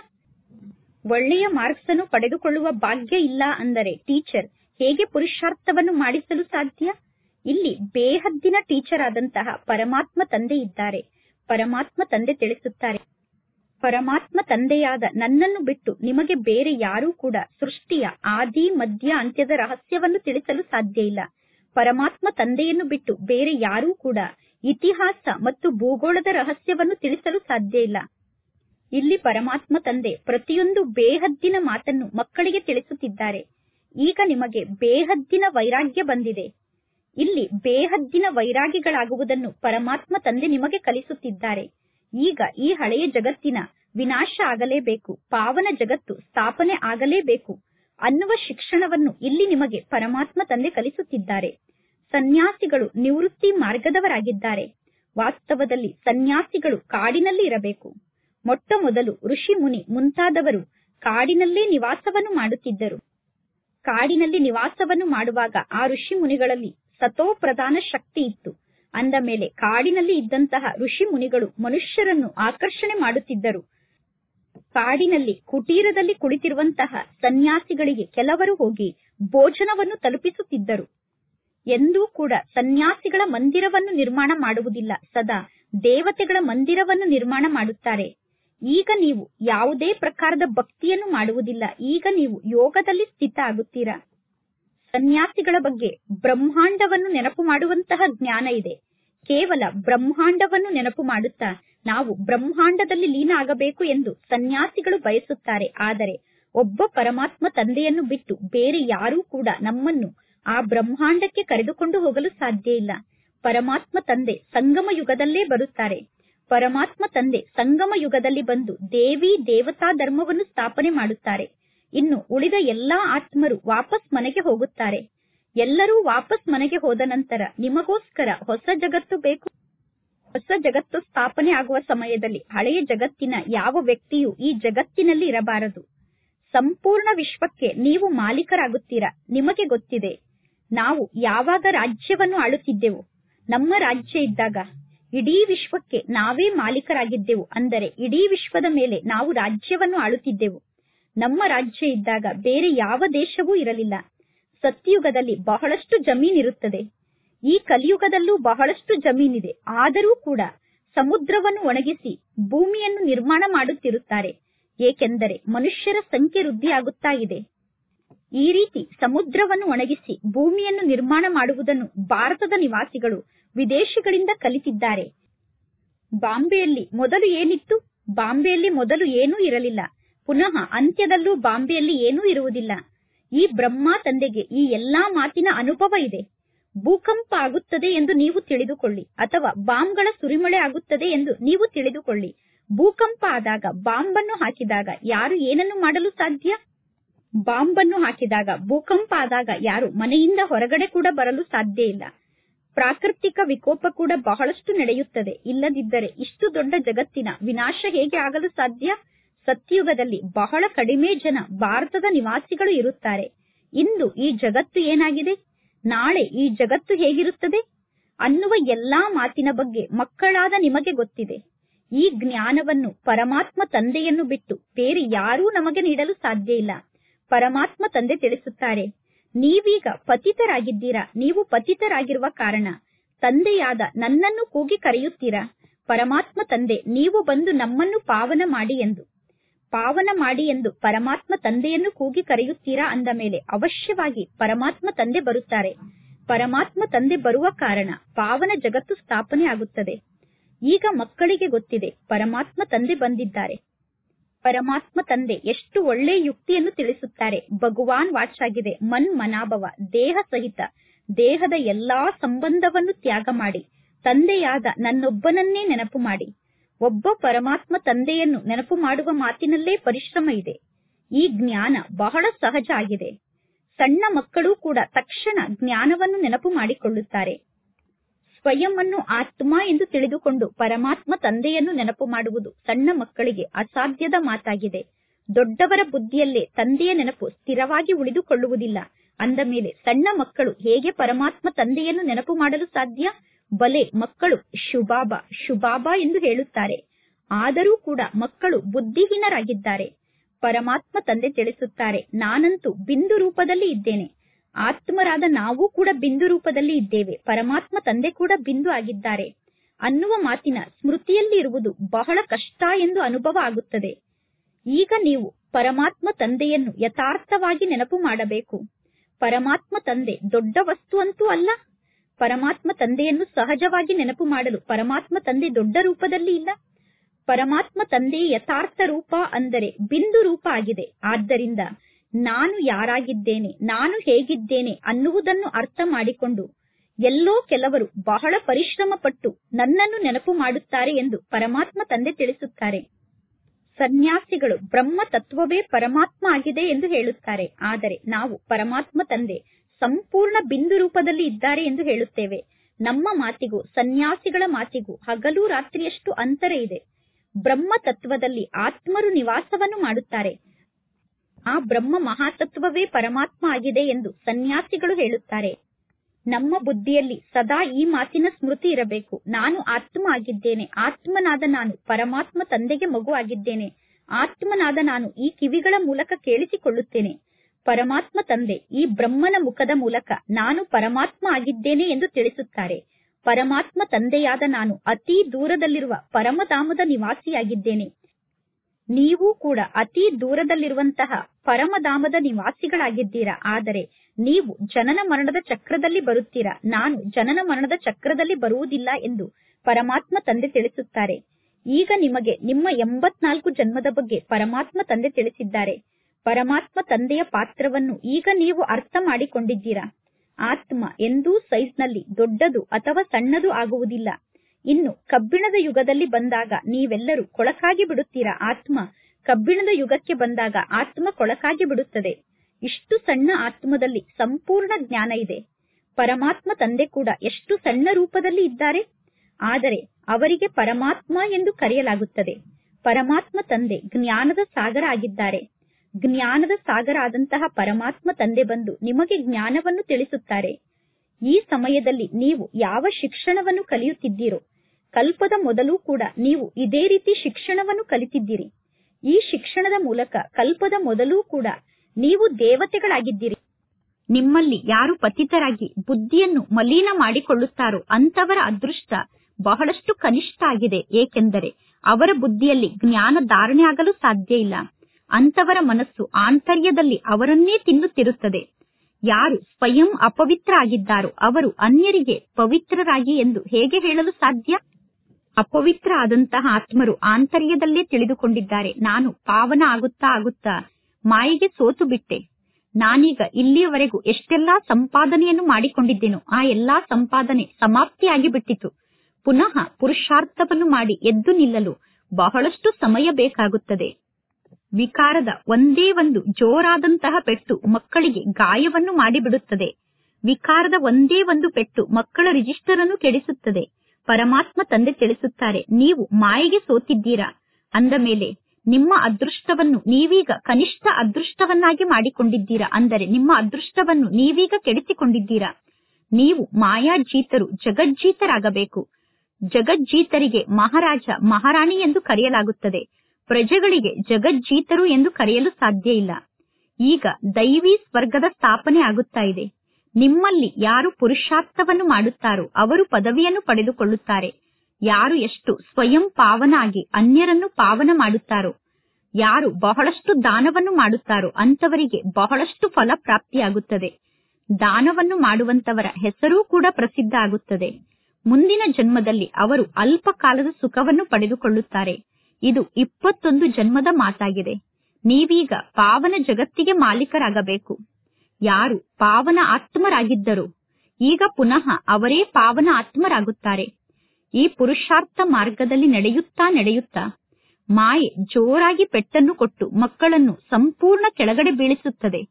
ಒಳ್ಳೆಯ ಮಾರ್ಕ್ಸ್ ಅನ್ನು ಪಡೆದುಕೊಳ್ಳುವ ಭಾಗ್ಯ ಇಲ್ಲ ಅಂದರೆ ಟೀಚರ್ ಹೇಗೆ ಪುರುಷಾರ್ಥವನ್ನು ಮಾಡಿಸಲು ಸಾಧ್ಯ ಇಲ್ಲಿ ಬೇಹದ್ದಿನ ಟೀಚರ್ ಆದಂತಹ ಪರಮಾತ್ಮ ತಂದೆ ಇದ್ದಾರೆ ಪರಮಾತ್ಮ ತಂದೆ ತಿಳಿಸುತ್ತಾರೆ ಪರಮಾತ್ಮ ತಂದೆಯಾದ ನನ್ನನ್ನು ಬಿಟ್ಟು ನಿಮಗೆ ಬೇರೆ ಯಾರೂ ಕೂಡ ಸೃಷ್ಟಿಯ ಆದಿ ಮಧ್ಯ ಅಂತ್ಯದ ರಹಸ್ಯವನ್ನು ತಿಳಿಸಲು ಸಾಧ್ಯ ಇಲ್ಲ ಪರಮಾತ್ಮ ತಂದೆಯನ್ನು ಬಿಟ್ಟು ಬೇರೆ ಯಾರೂ ಕೂಡ ಇತಿಹಾಸ ಮತ್ತು ಭೂಗೋಳದ ರಹಸ್ಯವನ್ನು ತಿಳಿಸಲು ಸಾಧ್ಯ ಇಲ್ಲ ಇಲ್ಲಿ ಪರಮಾತ್ಮ ತಂದೆ ಪ್ರತಿಯೊಂದು ಬೇಹದ್ದಿನ ಮಾತನ್ನು ಮಕ್ಕಳಿಗೆ ತಿಳಿಸುತ್ತಿದ್ದಾರೆ ಈಗ ನಿಮಗೆ ಬೇಹದ್ದಿನ ವೈರಾಗ್ಯ ಬಂದಿದೆ ಇಲ್ಲಿ ಬೇಹದ್ದಿನ ವೈರಾಗಿಗಳಾಗುವುದನ್ನು ಪರಮಾತ್ಮ ತಂದೆ ನಿಮಗೆ ಕಲಿಸುತ್ತಿದ್ದಾರೆ ಈಗ ಈ ಹಳೆಯ ಜಗತ್ತಿನ ವಿನಾಶ ಆಗಲೇಬೇಕು ಪಾವನ ಜಗತ್ತು ಸ್ಥಾಪನೆ ಆಗಲೇಬೇಕು ಅನ್ನುವ ಶಿಕ್ಷಣವನ್ನು ಇಲ್ಲಿ ನಿಮಗೆ ಪರಮಾತ್ಮ ತಂದೆ ಕಲಿಸುತ್ತಿದ್ದಾರೆ ಸನ್ಯಾಸಿಗಳು ನಿವೃತ್ತಿ ಮಾರ್ಗದವರಾಗಿದ್ದಾರೆ ವಾಸ್ತವದಲ್ಲಿ ಸನ್ಯಾಸಿಗಳು ಕಾಡಿನಲ್ಲಿ ಇರಬೇಕು ಮೊಟ್ಟ ಮೊದಲು ಋಷಿ ಮುನಿ ಮುಂತಾದವರು ಕಾಡಿನಲ್ಲೇ ನಿವಾಸವನ್ನು ಮಾಡುತ್ತಿದ್ದರು ಕಾಡಿನಲ್ಲಿ ನಿವಾಸವನ್ನು ಮಾಡುವಾಗ ಆ ಋಷಿ ಮುನಿಗಳಲ್ಲಿ ಸತೋ ಪ್ರಧಾನ ಶಕ್ತಿ ಇತ್ತು ಅಂದ ಮೇಲೆ ಕಾಡಿನಲ್ಲಿ ಇದ್ದಂತಹ ಋಷಿ ಮುನಿಗಳು ಮನುಷ್ಯರನ್ನು ಆಕರ್ಷಣೆ ಮಾಡುತ್ತಿದ್ದರು ಕಾಡಿನಲ್ಲಿ ಕುಟೀರದಲ್ಲಿ ಕುಳಿತಿರುವಂತಹ ಸನ್ಯಾಸಿಗಳಿಗೆ ಕೆಲವರು ಹೋಗಿ ಭೋಜನವನ್ನು ತಲುಪಿಸುತ್ತಿದ್ದರು ಎಂದೂ ಕೂಡ ಸನ್ಯಾಸಿಗಳ ಮಂದಿರವನ್ನು ನಿರ್ಮಾಣ ಮಾಡುವುದಿಲ್ಲ ಸದಾ ದೇವತೆಗಳ ಮಂದಿರವನ್ನು ನಿರ್ಮಾಣ ಮಾಡುತ್ತಾರೆ ಈಗ ನೀವು ಯಾವುದೇ ಪ್ರಕಾರದ ಭಕ್ತಿಯನ್ನು ಮಾಡುವುದಿಲ್ಲ ಈಗ ನೀವು ಯೋಗದಲ್ಲಿ ಸ್ಥಿತ ಆಗುತ್ತೀರಾ ಸನ್ಯಾಸಿಗಳ ಬಗ್ಗೆ ಬ್ರಹ್ಮಾಂಡವನ್ನು ನೆನಪು ಮಾಡುವಂತಹ ಜ್ಞಾನ ಇದೆ ಕೇವಲ ಬ್ರಹ್ಮಾಂಡವನ್ನು ನೆನಪು ಮಾಡುತ್ತಾ ನಾವು ಬ್ರಹ್ಮಾಂಡದಲ್ಲಿ ಲೀನ ಆಗಬೇಕು ಎಂದು ಸನ್ಯಾಸಿಗಳು ಬಯಸುತ್ತಾರೆ ಆದರೆ ಒಬ್ಬ ಪರಮಾತ್ಮ ತಂದೆಯನ್ನು ಬಿಟ್ಟು ಬೇರೆ ಯಾರೂ ಕೂಡ ನಮ್ಮನ್ನು ಆ ಬ್ರಹ್ಮಾಂಡಕ್ಕೆ ಕರೆದುಕೊಂಡು ಹೋಗಲು ಸಾಧ್ಯ ಇಲ್ಲ ಪರಮಾತ್ಮ ತಂದೆ ಸಂಗಮ ಯುಗದಲ್ಲೇ ಬರುತ್ತಾರೆ ಪರಮಾತ್ಮ ತಂದೆ ಸಂಗಮ ಯುಗದಲ್ಲಿ ಬಂದು ದೇವಿ ದೇವತಾ ಧರ್ಮವನ್ನು ಸ್ಥಾಪನೆ ಮಾಡುತ್ತಾರೆ ಇನ್ನು ಉಳಿದ ಎಲ್ಲಾ ಆತ್ಮರು ವಾಪಸ್ ಮನೆಗೆ ಹೋಗುತ್ತಾರೆ ಎಲ್ಲರೂ ವಾಪಸ್ ಮನೆಗೆ ಹೋದ ನಂತರ ನಿಮಗೋಸ್ಕರ ಹೊಸ ಜಗತ್ತು ಬೇಕು ಹೊಸ ಜಗತ್ತು ಸ್ಥಾಪನೆ ಆಗುವ ಸಮಯದಲ್ಲಿ ಹಳೆಯ ಜಗತ್ತಿನ ಯಾವ ವ್ಯಕ್ತಿಯೂ ಈ ಜಗತ್ತಿನಲ್ಲಿ ಇರಬಾರದು ಸಂಪೂರ್ಣ ವಿಶ್ವಕ್ಕೆ ನೀವು ಮಾಲೀಕರಾಗುತ್ತೀರಾ ನಿಮಗೆ ಗೊತ್ತಿದೆ ನಾವು ಯಾವಾಗ ರಾಜ್ಯವನ್ನು ಆಳುತ್ತಿದ್ದೆವು ನಮ್ಮ ರಾಜ್ಯ ಇದ್ದಾಗ ಇಡೀ ವಿಶ್ವಕ್ಕೆ ನಾವೇ ಮಾಲೀಕರಾಗಿದ್ದೆವು ಅಂದರೆ ಇಡೀ ವಿಶ್ವದ ಮೇಲೆ ನಾವು ರಾಜ್ಯವನ್ನು ಆಳುತ್ತಿದ್ದೆವು ನಮ್ಮ ರಾಜ್ಯ ಇದ್ದಾಗ ಬೇರೆ ಯಾವ ದೇಶವೂ ಇರಲಿಲ್ಲ ಸತ್ಯುಗದಲ್ಲಿ ಬಹಳಷ್ಟು ಜಮೀನಿರುತ್ತದೆ ಈ ಕಲಿಯುಗದಲ್ಲೂ ಬಹಳಷ್ಟು ಜಮೀನಿದೆ ಆದರೂ ಕೂಡ ಸಮುದ್ರವನ್ನು ಒಣಗಿಸಿ ಭೂಮಿಯನ್ನು ನಿರ್ಮಾಣ ಮಾಡುತ್ತಿರುತ್ತಾರೆ ಏಕೆಂದರೆ ಮನುಷ್ಯರ ಸಂಖ್ಯೆ ವೃದ್ಧಿಯಾಗುತ್ತಾ ಇದೆ ಈ ರೀತಿ ಸಮುದ್ರವನ್ನು ಒಣಗಿಸಿ ಭೂಮಿಯನ್ನು ನಿರ್ಮಾಣ ಮಾಡುವುದನ್ನು ಭಾರತದ ನಿವಾಸಿಗಳು ವಿದೇಶಗಳಿಂದ ಕಲಿತಿದ್ದಾರೆ ಬಾಂಬೆಯಲ್ಲಿ ಮೊದಲು ಏನಿತ್ತು ಬಾಂಬೆಯಲ್ಲಿ ಮೊದಲು ಏನೂ ಇರಲಿಲ್ಲ ಪುನಃ ಅಂತ್ಯದಲ್ಲೂ ಬಾಂಬೆಯಲ್ಲಿ ಏನೂ ಇರುವುದಿಲ್ಲ ಈ ಬ್ರಹ್ಮ ತಂದೆಗೆ ಈ ಎಲ್ಲಾ ಮಾತಿನ ಅನುಭವ ಇದೆ ಭೂಕಂಪ ಆಗುತ್ತದೆ ಎಂದು ನೀವು ತಿಳಿದುಕೊಳ್ಳಿ ಅಥವಾ ಬಾಂಬ್ಗಳ ಸುರಿಮಳೆ ಆಗುತ್ತದೆ ಎಂದು ನೀವು ತಿಳಿದುಕೊಳ್ಳಿ ಭೂಕಂಪ ಆದಾಗ ಬಾಂಬನ್ನು ಹಾಕಿದಾಗ ಯಾರು ಏನನ್ನು ಮಾಡಲು ಸಾಧ್ಯ ಬಾಂಬನ್ನು ಹಾಕಿದಾಗ ಭೂಕಂಪ ಆದಾಗ ಯಾರು ಮನೆಯಿಂದ ಹೊರಗಡೆ ಕೂಡ ಬರಲು ಸಾಧ್ಯ ಇಲ್ಲ ಪ್ರಾಕೃತಿಕ ವಿಕೋಪ ಕೂಡ ಬಹಳಷ್ಟು ನಡೆಯುತ್ತದೆ ಇಲ್ಲದಿದ್ದರೆ ಇಷ್ಟು ದೊಡ್ಡ ಜಗತ್ತಿನ ವಿನಾಶ ಹೇಗೆ ಆಗಲು ಸಾಧ್ಯ ಸತ್ಯುಗದಲ್ಲಿ ಬಹಳ ಕಡಿಮೆ ಜನ ಭಾರತದ ನಿವಾಸಿಗಳು ಇರುತ್ತಾರೆ ಇಂದು ಈ ಜಗತ್ತು ಏನಾಗಿದೆ ನಾಳೆ ಈ ಜಗತ್ತು ಹೇಗಿರುತ್ತದೆ ಅನ್ನುವ ಎಲ್ಲಾ ಮಾತಿನ ಬಗ್ಗೆ ಮಕ್ಕಳಾದ ನಿಮಗೆ ಗೊತ್ತಿದೆ ಈ ಜ್ಞಾನವನ್ನು ಪರಮಾತ್ಮ ತಂದೆಯನ್ನು ಬಿಟ್ಟು ಬೇರೆ ಯಾರೂ ನಮಗೆ ನೀಡಲು ಸಾಧ್ಯ ಇಲ್ಲ ಪರಮಾತ್ಮ ತಂದೆ ತಿಳಿಸುತ್ತಾರೆ ನೀವೀಗ ಪತಿತರಾಗಿದ್ದೀರಾ ನೀವು ಪತಿತರಾಗಿರುವ ಕಾರಣ ತಂದೆಯಾದ ನನ್ನನ್ನು ಕೂಗಿ ಕರೆಯುತ್ತೀರಾ ಪರಮಾತ್ಮ ತಂದೆ ನೀವು ಬಂದು ನಮ್ಮನ್ನು ಪಾವನ ಮಾಡಿ ಎಂದು ಪಾವನ ಮಾಡಿ ಎಂದು ಪರಮಾತ್ಮ ತಂದೆಯನ್ನು ಕೂಗಿ ಕರೆಯುತ್ತೀರಾ ಅಂದ ಮೇಲೆ ಅವಶ್ಯವಾಗಿ ಪರಮಾತ್ಮ ತಂದೆ ಬರುತ್ತಾರೆ ಪರಮಾತ್ಮ ತಂದೆ ಬರುವ ಕಾರಣ ಪಾವನ ಜಗತ್ತು ಸ್ಥಾಪನೆ ಆಗುತ್ತದೆ ಈಗ ಮಕ್ಕಳಿಗೆ ಗೊತ್ತಿದೆ ಪರಮಾತ್ಮ ತಂದೆ ಬಂದಿದ್ದಾರೆ ಪರಮಾತ್ಮ ತಂದೆ ಎಷ್ಟು ಒಳ್ಳೆ ಯುಕ್ತಿಯನ್ನು ತಿಳಿಸುತ್ತಾರೆ ಭಗವಾನ್ ವಾಚಾಗಿದೆ ಮನ್ ಮನಾಭವ ದೇಹ ಸಹಿತ ದೇಹದ ಎಲ್ಲಾ ಸಂಬಂಧವನ್ನು ತ್ಯಾಗ ಮಾಡಿ ತಂದೆಯಾದ ನನ್ನೊಬ್ಬನನ್ನೇ ನೆನಪು ಮಾಡಿ ಒಬ್ಬ ಪರಮಾತ್ಮ ತಂದೆಯನ್ನು ನೆನಪು ಮಾಡುವ ಮಾತಿನಲ್ಲೇ ಪರಿಶ್ರಮ ಇದೆ ಈ ಜ್ಞಾನ ಬಹಳ ಸಹಜ ಆಗಿದೆ ಸಣ್ಣ ಮಕ್ಕಳು ಕೂಡ ತಕ್ಷಣ ಜ್ಞಾನವನ್ನು ನೆನಪು ಮಾಡಿಕೊಳ್ಳುತ್ತಾರೆ ಸ್ವಯಂ ಅನ್ನು ಆತ್ಮ ಎಂದು ತಿಳಿದುಕೊಂಡು ಪರಮಾತ್ಮ ತಂದೆಯನ್ನು ನೆನಪು ಮಾಡುವುದು ಸಣ್ಣ ಮಕ್ಕಳಿಗೆ ಅಸಾಧ್ಯದ ಮಾತಾಗಿದೆ ದೊಡ್ಡವರ ಬುದ್ಧಿಯಲ್ಲೇ ತಂದೆಯ ನೆನಪು ಸ್ಥಿರವಾಗಿ ಉಳಿದುಕೊಳ್ಳುವುದಿಲ್ಲ ಅಂದ ಮೇಲೆ ಸಣ್ಣ ಮಕ್ಕಳು ಹೇಗೆ ಪರಮಾತ್ಮ ತಂದೆಯನ್ನು ನೆನಪು ಮಾಡಲು ಸಾಧ್ಯ ಬಲೆ ಮಕ್ಕಳು ಶುಭಾಬ ಶುಭಾಬ ಎಂದು ಹೇಳುತ್ತಾರೆ ಆದರೂ ಕೂಡ ಮಕ್ಕಳು ಬುದ್ಧಿಹೀನರಾಗಿದ್ದಾರೆ ಪರಮಾತ್ಮ ತಂದೆ ತಿಳಿಸುತ್ತಾರೆ ನಾನಂತೂ ಬಿಂದು ರೂಪದಲ್ಲಿ ಇದ್ದೇನೆ ಆತ್ಮರಾದ ನಾವು ಕೂಡ ಬಿಂದು ರೂಪದಲ್ಲಿ ಇದ್ದೇವೆ ಪರಮಾತ್ಮ ತಂದೆ ಕೂಡ ಬಿಂದು ಆಗಿದ್ದಾರೆ ಅನ್ನುವ ಮಾತಿನ ಸ್ಮೃತಿಯಲ್ಲಿ ಇರುವುದು ಬಹಳ ಕಷ್ಟ ಎಂದು ಅನುಭವ ಆಗುತ್ತದೆ ಈಗ ನೀವು ಪರಮಾತ್ಮ ತಂದೆಯನ್ನು ಯಥಾರ್ಥವಾಗಿ ನೆನಪು ಮಾಡಬೇಕು ಪರಮಾತ್ಮ ತಂದೆ ದೊಡ್ಡ ವಸ್ತು ಅಂತೂ ಅಲ್ಲ ಪರಮಾತ್ಮ ತಂದೆಯನ್ನು ಸಹಜವಾಗಿ ನೆನಪು ಮಾಡಲು ಪರಮಾತ್ಮ ತಂದೆ ದೊಡ್ಡ ರೂಪದಲ್ಲಿ ಇಲ್ಲ ಪರಮಾತ್ಮ ತಂದೆಯ ಯಥಾರ್ಥ ರೂಪ ಅಂದರೆ ಬಿಂದು ರೂಪ ಆಗಿದೆ ಆದ್ದರಿಂದ ನಾನು ಯಾರಾಗಿದ್ದೇನೆ ನಾನು ಹೇಗಿದ್ದೇನೆ ಅನ್ನುವುದನ್ನು ಅರ್ಥ ಮಾಡಿಕೊಂಡು ಎಲ್ಲೋ ಕೆಲವರು ಬಹಳ ಪರಿಶ್ರಮ ಪಟ್ಟು ನನ್ನನ್ನು ನೆನಪು ಮಾಡುತ್ತಾರೆ ಎಂದು ಪರಮಾತ್ಮ ತಂದೆ ತಿಳಿಸುತ್ತಾರೆ ಸನ್ಯಾಸಿಗಳು ಬ್ರಹ್ಮ ತತ್ವವೇ ಪರಮಾತ್ಮ ಆಗಿದೆ ಎಂದು ಹೇಳುತ್ತಾರೆ ಆದರೆ ನಾವು ಪರಮಾತ್ಮ ತಂದೆ ಸಂಪೂರ್ಣ ಬಿಂದು ರೂಪದಲ್ಲಿ ಇದ್ದಾರೆ ಎಂದು ಹೇಳುತ್ತೇವೆ ನಮ್ಮ ಮಾತಿಗೂ ಸನ್ಯಾಸಿಗಳ ಮಾತಿಗೂ ಹಗಲು ರಾತ್ರಿಯಷ್ಟು ಅಂತರ ಇದೆ ಬ್ರಹ್ಮ ತತ್ವದಲ್ಲಿ ಆತ್ಮರು ನಿವಾಸವನ್ನು ಮಾಡುತ್ತಾರೆ ಆ ಬ್ರಹ್ಮ ಮಹಾತತ್ವವೇ ಪರಮಾತ್ಮ ಆಗಿದೆ ಎಂದು ಸನ್ಯಾಸಿಗಳು ಹೇಳುತ್ತಾರೆ ನಮ್ಮ ಬುದ್ಧಿಯಲ್ಲಿ ಸದಾ ಈ ಮಾತಿನ ಸ್ಮೃತಿ ಇರಬೇಕು ನಾನು ಆತ್ಮ ಆಗಿದ್ದೇನೆ ಆತ್ಮನಾದ ನಾನು ಪರಮಾತ್ಮ ತಂದೆಗೆ ಮಗು ಆಗಿದ್ದೇನೆ ಆತ್ಮನಾದ ನಾನು ಈ ಕಿವಿಗಳ ಮೂಲಕ ಕೇಳಿಸಿಕೊಳ್ಳುತ್ತೇನೆ ಪರಮಾತ್ಮ ತಂದೆ ಈ ಬ್ರಹ್ಮನ ಮುಖದ ಮೂಲಕ ನಾನು ಪರಮಾತ್ಮ ಆಗಿದ್ದೇನೆ ಎಂದು ತಿಳಿಸುತ್ತಾರೆ ಪರಮಾತ್ಮ ತಂದೆಯಾದ ನಾನು ಅತಿ ದೂರದಲ್ಲಿರುವ ಪರಮಧಾಮದ ನಿವಾಸಿಯಾಗಿದ್ದೇನೆ ನೀವು ಕೂಡ ಅತಿ ದೂರದಲ್ಲಿರುವಂತಹ ಪರಮಧಾಮದ ನಿವಾಸಿಗಳಾಗಿದ್ದೀರಾ ಆದರೆ ನೀವು ಜನನ ಮರಣದ ಚಕ್ರದಲ್ಲಿ ಬರುತ್ತೀರಾ ನಾನು ಜನನ ಮರಣದ ಚಕ್ರದಲ್ಲಿ ಬರುವುದಿಲ್ಲ ಎಂದು ಪರಮಾತ್ಮ ತಂದೆ ತಿಳಿಸುತ್ತಾರೆ ಈಗ ನಿಮಗೆ ನಿಮ್ಮ ಎಂಬತ್ನಾಲ್ಕು ಜನ್ಮದ ಬಗ್ಗೆ ಪರಮಾತ್ಮ ತಂದೆ ತಿಳಿಸಿದ್ದಾರೆ ಪರಮಾತ್ಮ ತಂದೆಯ ಪಾತ್ರವನ್ನು ಈಗ ನೀವು ಅರ್ಥ ಮಾಡಿಕೊಂಡಿದ್ದೀರಾ ಆತ್ಮ ಎಂದೂ ಸೈಜ್ನಲ್ಲಿ ದೊಡ್ಡದು ಅಥವಾ ಸಣ್ಣದು ಆಗುವುದಿಲ್ಲ ಇನ್ನು ಕಬ್ಬಿಣದ ಯುಗದಲ್ಲಿ ಬಂದಾಗ ನೀವೆಲ್ಲರೂ ಕೊಳಕಾಗಿ ಬಿಡುತ್ತೀರಾ ಆತ್ಮ ಕಬ್ಬಿಣದ ಯುಗಕ್ಕೆ ಬಂದಾಗ ಆತ್ಮ ಕೊಳಕಾಗಿ ಬಿಡುತ್ತದೆ ಇಷ್ಟು ಸಣ್ಣ ಆತ್ಮದಲ್ಲಿ ಸಂಪೂರ್ಣ ಜ್ಞಾನ ಇದೆ ಪರಮಾತ್ಮ ತಂದೆ ಕೂಡ ಎಷ್ಟು ಸಣ್ಣ ರೂಪದಲ್ಲಿ ಇದ್ದಾರೆ ಆದರೆ ಅವರಿಗೆ ಪರಮಾತ್ಮ ಎಂದು ಕರೆಯಲಾಗುತ್ತದೆ ಪರಮಾತ್ಮ ತಂದೆ ಜ್ಞಾನದ ಸಾಗರ ಆಗಿದ್ದಾರೆ ಜ್ಞಾನದ ಸಾಗರ ಆದಂತಹ ಪರಮಾತ್ಮ ತಂದೆ ಬಂದು ನಿಮಗೆ ಜ್ಞಾನವನ್ನು ತಿಳಿಸುತ್ತಾರೆ ಈ ಸಮಯದಲ್ಲಿ ನೀವು ಯಾವ ಶಿಕ್ಷಣವನ್ನು ಕಲಿಯುತ್ತಿದ್ದೀರೋ ಕಲ್ಪದ ಮೊದಲು ಕೂಡ ನೀವು ಇದೇ ರೀತಿ ಶಿಕ್ಷಣವನ್ನು ಕಲಿತಿದ್ದೀರಿ ಈ ಶಿಕ್ಷಣದ ಮೂಲಕ ಕಲ್ಪದ ಮೊದಲು ಕೂಡ ನೀವು ದೇವತೆಗಳಾಗಿದ್ದೀರಿ ನಿಮ್ಮಲ್ಲಿ ಯಾರು ಪತಿತರಾಗಿ ಬುದ್ಧಿಯನ್ನು ಮಲೀನ ಮಾಡಿಕೊಳ್ಳುತ್ತಾರೋ ಅಂತವರ ಅದೃಷ್ಟ ಬಹಳಷ್ಟು ಕನಿಷ್ಠ ಆಗಿದೆ ಏಕೆಂದರೆ ಅವರ ಬುದ್ಧಿಯಲ್ಲಿ ಜ್ಞಾನ ಧಾರಣೆ ಆಗಲು ಸಾಧ್ಯ ಇಲ್ಲ ಅಂತವರ ಮನಸ್ಸು ಆಂತರ್ಯದಲ್ಲಿ ಅವರನ್ನೇ ತಿನ್ನುತ್ತಿರುತ್ತದೆ ಯಾರು ಸ್ವಯಂ ಅಪವಿತ್ರ ಆಗಿದ್ದಾರೋ ಅವರು ಅನ್ಯರಿಗೆ ಪವಿತ್ರರಾಗಿ ಎಂದು ಹೇಗೆ ಹೇಳಲು ಸಾಧ್ಯ ಅಪವಿತ್ರ ಆದಂತಹ ಆತ್ಮರು ಆಂತರ್ಯದಲ್ಲೇ ತಿಳಿದುಕೊಂಡಿದ್ದಾರೆ ನಾನು ಪಾವನ ಆಗುತ್ತಾ ಆಗುತ್ತಾ ಮಾಯಿಗೆ ಸೋತು ಬಿಟ್ಟೆ ನಾನೀಗ ಇಲ್ಲಿಯವರೆಗೂ ಎಷ್ಟೆಲ್ಲಾ ಸಂಪಾದನೆಯನ್ನು ಮಾಡಿಕೊಂಡಿದ್ದೇನೋ ಆ ಎಲ್ಲಾ ಸಂಪಾದನೆ ಸಮಾಪ್ತಿಯಾಗಿ ಬಿಟ್ಟಿತು ಪುನಃ ಪುರುಷಾರ್ಥವನ್ನು ಮಾಡಿ ಎದ್ದು ನಿಲ್ಲಲು ಬಹಳಷ್ಟು ಸಮಯ ಬೇಕಾಗುತ್ತದೆ ವಿಕಾರದ ಒಂದೇ ಒಂದು ಜೋರಾದಂತಹ ಪೆಟ್ಟು ಮಕ್ಕಳಿಗೆ ಗಾಯವನ್ನು ಮಾಡಿಬಿಡುತ್ತದೆ ವಿಕಾರದ ಒಂದೇ ಒಂದು ಪೆಟ್ಟು ಮಕ್ಕಳ ರಿಜಿಸ್ಟರ್ ಅನ್ನು ಕೆಡಿಸುತ್ತದೆ ಪರಮಾತ್ಮ ತಂದೆ ತಿಳಿಸುತ್ತಾರೆ ನೀವು ಮಾಯಿಗೆ ಸೋತಿದ್ದೀರಾ ಅಂದ ಮೇಲೆ ನಿಮ್ಮ ಅದೃಷ್ಟವನ್ನು ನೀವೀಗ ಕನಿಷ್ಠ ಅದೃಷ್ಟವನ್ನಾಗಿ ಮಾಡಿಕೊಂಡಿದ್ದೀರಾ ಅಂದರೆ ನಿಮ್ಮ ಅದೃಷ್ಟವನ್ನು ನೀವೀಗ ಕೆಡಿಸಿಕೊಂಡಿದ್ದೀರಾ ನೀವು ಮಾಯಾಜೀತರು ಜಗಜ್ಜೀತರಾಗಬೇಕು ಜಗಜ್ಜೀತರಿಗೆ ಮಹಾರಾಜ ಮಹಾರಾಣಿ ಎಂದು ಕರೆಯಲಾಗುತ್ತದೆ ಪ್ರಜೆಗಳಿಗೆ ಜಗಜ್ಜೀತರು ಎಂದು ಕರೆಯಲು ಸಾಧ್ಯ ಇಲ್ಲ ಈಗ ದೈವಿ ಸ್ವರ್ಗದ ಸ್ಥಾಪನೆ ಆಗುತ್ತಾ ಇದೆ ನಿಮ್ಮಲ್ಲಿ ಯಾರು ಪುರುಷಾರ್ಥವನ್ನು ಮಾಡುತ್ತಾರೋ ಅವರು ಪದವಿಯನ್ನು ಪಡೆದುಕೊಳ್ಳುತ್ತಾರೆ ಯಾರು ಎಷ್ಟು ಸ್ವಯಂ ಪಾವನ ಆಗಿ ಅನ್ಯರನ್ನು ಪಾವನ ಮಾಡುತ್ತಾರೋ ಯಾರು ಬಹಳಷ್ಟು ದಾನವನ್ನು ಮಾಡುತ್ತಾರೋ ಅಂತವರಿಗೆ ಬಹಳಷ್ಟು ಫಲ ಪ್ರಾಪ್ತಿಯಾಗುತ್ತದೆ ದಾನವನ್ನು ಮಾಡುವಂತವರ ಹೆಸರೂ ಕೂಡ ಪ್ರಸಿದ್ಧ ಆಗುತ್ತದೆ ಮುಂದಿನ ಜನ್ಮದಲ್ಲಿ ಅವರು ಅಲ್ಪ ಕಾಲದ ಸುಖವನ್ನು ಪಡೆದುಕೊಳ್ಳುತ್ತಾರೆ ಇದು ಇಪ್ಪತ್ತೊಂದು ಜನ್ಮದ ಮಾತಾಗಿದೆ ನೀವೀಗ ಪಾವನ ಜಗತ್ತಿಗೆ ಮಾಲೀಕರಾಗಬೇಕು ಯಾರು ಪಾವನ ಆತ್ಮರಾಗಿದ್ದರು ಈಗ ಪುನಃ ಅವರೇ ಪಾವನ ಆತ್ಮರಾಗುತ್ತಾರೆ ಈ ಪುರುಷಾರ್ಥ ಮಾರ್ಗದಲ್ಲಿ ನಡೆಯುತ್ತಾ ನಡೆಯುತ್ತಾ ಮಾಯೆ ಜೋರಾಗಿ ಪೆಟ್ಟನ್ನು ಕೊಟ್ಟು ಮಕ್ಕಳನ್ನು ಸಂಪೂರ್ಣ ಕೆಳಗಡೆ ಬೀಳಿಸುತ್ತದೆ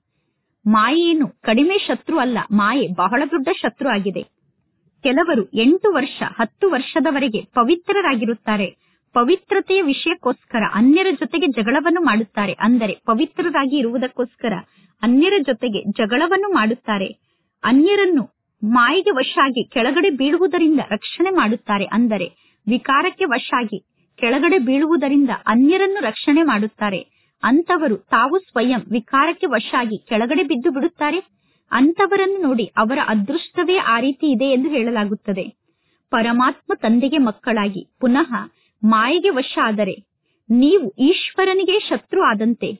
ಮಾಯೇನು ಕಡಿಮೆ ಶತ್ರು ಅಲ್ಲ ಮಾಯೆ ಬಹಳ ದೊಡ್ಡ ಶತ್ರು ಆಗಿದೆ ಕೆಲವರು ಎಂಟು ವರ್ಷ ಹತ್ತು ವರ್ಷದವರೆಗೆ ಪವಿತ್ರರಾಗಿರುತ್ತಾರೆ ಪವಿತ್ರತೆಯ ವಿಷಯಕ್ಕೋಸ್ಕರ ಅನ್ಯರ ಜೊತೆಗೆ ಜಗಳವನ್ನು ಮಾಡುತ್ತಾರೆ ಅಂದರೆ ಪವಿತ್ರರಾಗಿ ಇರುವುದಕ್ಕೋಸ್ಕರ ಅನ್ಯರ ಜೊತೆಗೆ ಜಗಳವನ್ನು ಮಾಡುತ್ತಾರೆ ಅನ್ಯರನ್ನು ಮಾಯಿಗೆ ವಶಾಗಿ ಕೆಳಗಡೆ ಬೀಳುವುದರಿಂದ ರಕ್ಷಣೆ ಮಾಡುತ್ತಾರೆ ಅಂದರೆ ವಿಕಾರಕ್ಕೆ ವಶಾಗಿ ಕೆಳಗಡೆ ಬೀಳುವುದರಿಂದ ಅನ್ಯರನ್ನು ರಕ್ಷಣೆ ಮಾಡುತ್ತಾರೆ ಅಂತವರು ತಾವು ಸ್ವಯಂ ವಿಕಾರಕ್ಕೆ ವಶಾಗಿ ಕೆಳಗಡೆ ಬಿದ್ದು ಬಿಡುತ್ತಾರೆ ಅಂತವರನ್ನು ನೋಡಿ ಅವರ ಅದೃಷ್ಟವೇ ಆ ರೀತಿ ಇದೆ ಎಂದು ಹೇಳಲಾಗುತ್ತದೆ ಪರಮಾತ್ಮ ತಂದೆಗೆ ಮಕ್ಕಳಾಗಿ ಪುನಃ ಮಾಯೆಗೆ ವಶ ಆದರೆ ನೀವು ಈಶ್ವರನಿಗೆ ಶತ್ರು ಆದಂತೆ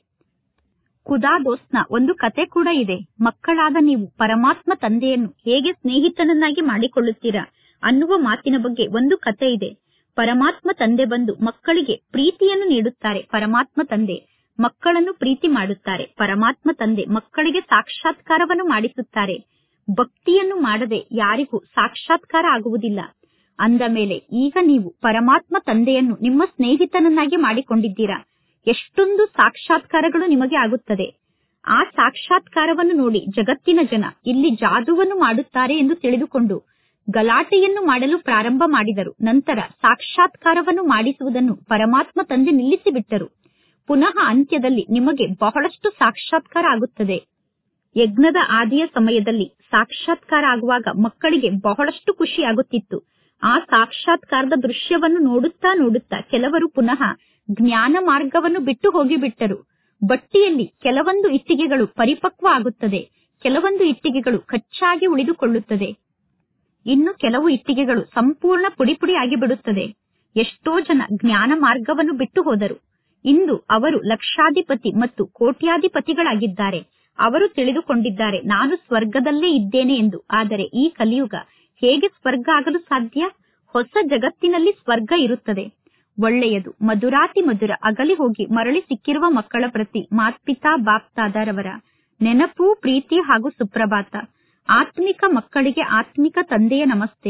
ಕುದಾದೋಸ್ನ ಒಂದು ಕತೆ ಕೂಡ ಇದೆ ಮಕ್ಕಳಾದ ನೀವು ಪರಮಾತ್ಮ ತಂದೆಯನ್ನು ಹೇಗೆ ಸ್ನೇಹಿತನನ್ನಾಗಿ ಮಾಡಿಕೊಳ್ಳುತ್ತೀರಾ ಅನ್ನುವ ಮಾತಿನ ಬಗ್ಗೆ ಒಂದು ಕತೆ ಇದೆ ಪರಮಾತ್ಮ ತಂದೆ ಬಂದು ಮಕ್ಕಳಿಗೆ ಪ್ರೀತಿಯನ್ನು ನೀಡುತ್ತಾರೆ ಪರಮಾತ್ಮ ತಂದೆ ಮಕ್ಕಳನ್ನು ಪ್ರೀತಿ ಮಾಡುತ್ತಾರೆ ಪರಮಾತ್ಮ ತಂದೆ ಮಕ್ಕಳಿಗೆ ಸಾಕ್ಷಾತ್ಕಾರವನ್ನು ಮಾಡಿಸುತ್ತಾರೆ ಭಕ್ತಿಯನ್ನು ಮಾಡದೆ ಯಾರಿಗೂ ಸಾಕ್ಷಾತ್ಕಾರ ಆಗುವುದಿಲ್ಲ ಅಂದ ಮೇಲೆ ಈಗ ನೀವು ಪರಮಾತ್ಮ ತಂದೆಯನ್ನು ನಿಮ್ಮ ಸ್ನೇಹಿತನನ್ನಾಗಿ ಮಾಡಿಕೊಂಡಿದ್ದೀರಾ ಎಷ್ಟೊಂದು ಸಾಕ್ಷಾತ್ಕಾರಗಳು ನಿಮಗೆ ಆಗುತ್ತದೆ ಆ ಸಾಕ್ಷಾತ್ಕಾರವನ್ನು ನೋಡಿ ಜಗತ್ತಿನ ಜನ ಇಲ್ಲಿ ಜಾದುವನ್ನು ಮಾಡುತ್ತಾರೆ ಎಂದು ತಿಳಿದುಕೊಂಡು ಗಲಾಟೆಯನ್ನು ಮಾಡಲು ಪ್ರಾರಂಭ ಮಾಡಿದರು ನಂತರ ಸಾಕ್ಷಾತ್ಕಾರವನ್ನು ಮಾಡಿಸುವುದನ್ನು ಪರಮಾತ್ಮ ತಂದೆ ನಿಲ್ಲಿಸಿಬಿಟ್ಟರು ಪುನಃ ಅಂತ್ಯದಲ್ಲಿ ನಿಮಗೆ ಬಹಳಷ್ಟು ಸಾಕ್ಷಾತ್ಕಾರ ಆಗುತ್ತದೆ ಯಜ್ಞದ ಆದಿಯ ಸಮಯದಲ್ಲಿ ಸಾಕ್ಷಾತ್ಕಾರ ಆಗುವಾಗ ಮಕ್ಕಳಿಗೆ ಬಹಳಷ್ಟು ಖುಷಿ ಆಗುತ್ತಿತ್ತು ಆ ಸಾಕ್ಷಾತ್ಕಾರದ ದೃಶ್ಯವನ್ನು ನೋಡುತ್ತಾ ನೋಡುತ್ತಾ ಕೆಲವರು ಪುನಃ ಜ್ಞಾನ ಮಾರ್ಗವನ್ನು ಬಿಟ್ಟು ಹೋಗಿಬಿಟ್ಟರು ಬಟ್ಟಿಯಲ್ಲಿ ಕೆಲವೊಂದು ಇಟ್ಟಿಗೆಗಳು ಪರಿಪಕ್ವ ಆಗುತ್ತದೆ ಕೆಲವೊಂದು ಇಟ್ಟಿಗೆಗಳು ಕಚ್ಚಾಗಿ ಉಳಿದುಕೊಳ್ಳುತ್ತದೆ ಇನ್ನು ಕೆಲವು ಇಟ್ಟಿಗೆಗಳು ಸಂಪೂರ್ಣ ಪುಡಿ ಪುಡಿ ಆಗಿ ಬಿಡುತ್ತದೆ ಎಷ್ಟೋ ಜನ ಜ್ಞಾನ ಮಾರ್ಗವನ್ನು ಬಿಟ್ಟು ಹೋದರು ಇಂದು ಅವರು ಲಕ್ಷಾಧಿಪತಿ ಮತ್ತು ಕೋಟ್ಯಾಧಿಪತಿಗಳಾಗಿದ್ದಾರೆ ಅವರು ತಿಳಿದುಕೊಂಡಿದ್ದಾರೆ ನಾನು ಸ್ವರ್ಗದಲ್ಲೇ ಇದ್ದೇನೆ ಎಂದು ಆದರೆ ಈ ಕಲಿಯುಗ ಹೇಗೆ ಸ್ವರ್ಗ ಆಗಲು ಸಾಧ್ಯ ಹೊಸ ಜಗತ್ತಿನಲ್ಲಿ ಸ್ವರ್ಗ ಇರುತ್ತದೆ ಒಳ್ಳೆಯದು ಮಧುರಾತಿ ಮಧುರ ಅಗಲಿ ಹೋಗಿ ಮರಳಿ ಸಿಕ್ಕಿರುವ ಮಕ್ಕಳ ಪ್ರತಿ ಮಾತ್ಪಿತಾ ಬಾಪ್ತಾದರವರ ನೆನಪು ಪ್ರೀತಿ ಹಾಗೂ ಸುಪ್ರಭಾತ ಆತ್ಮಿಕ ಮಕ್ಕಳಿಗೆ ಆತ್ಮಿಕ ತಂದೆಯ ನಮಸ್ತೆ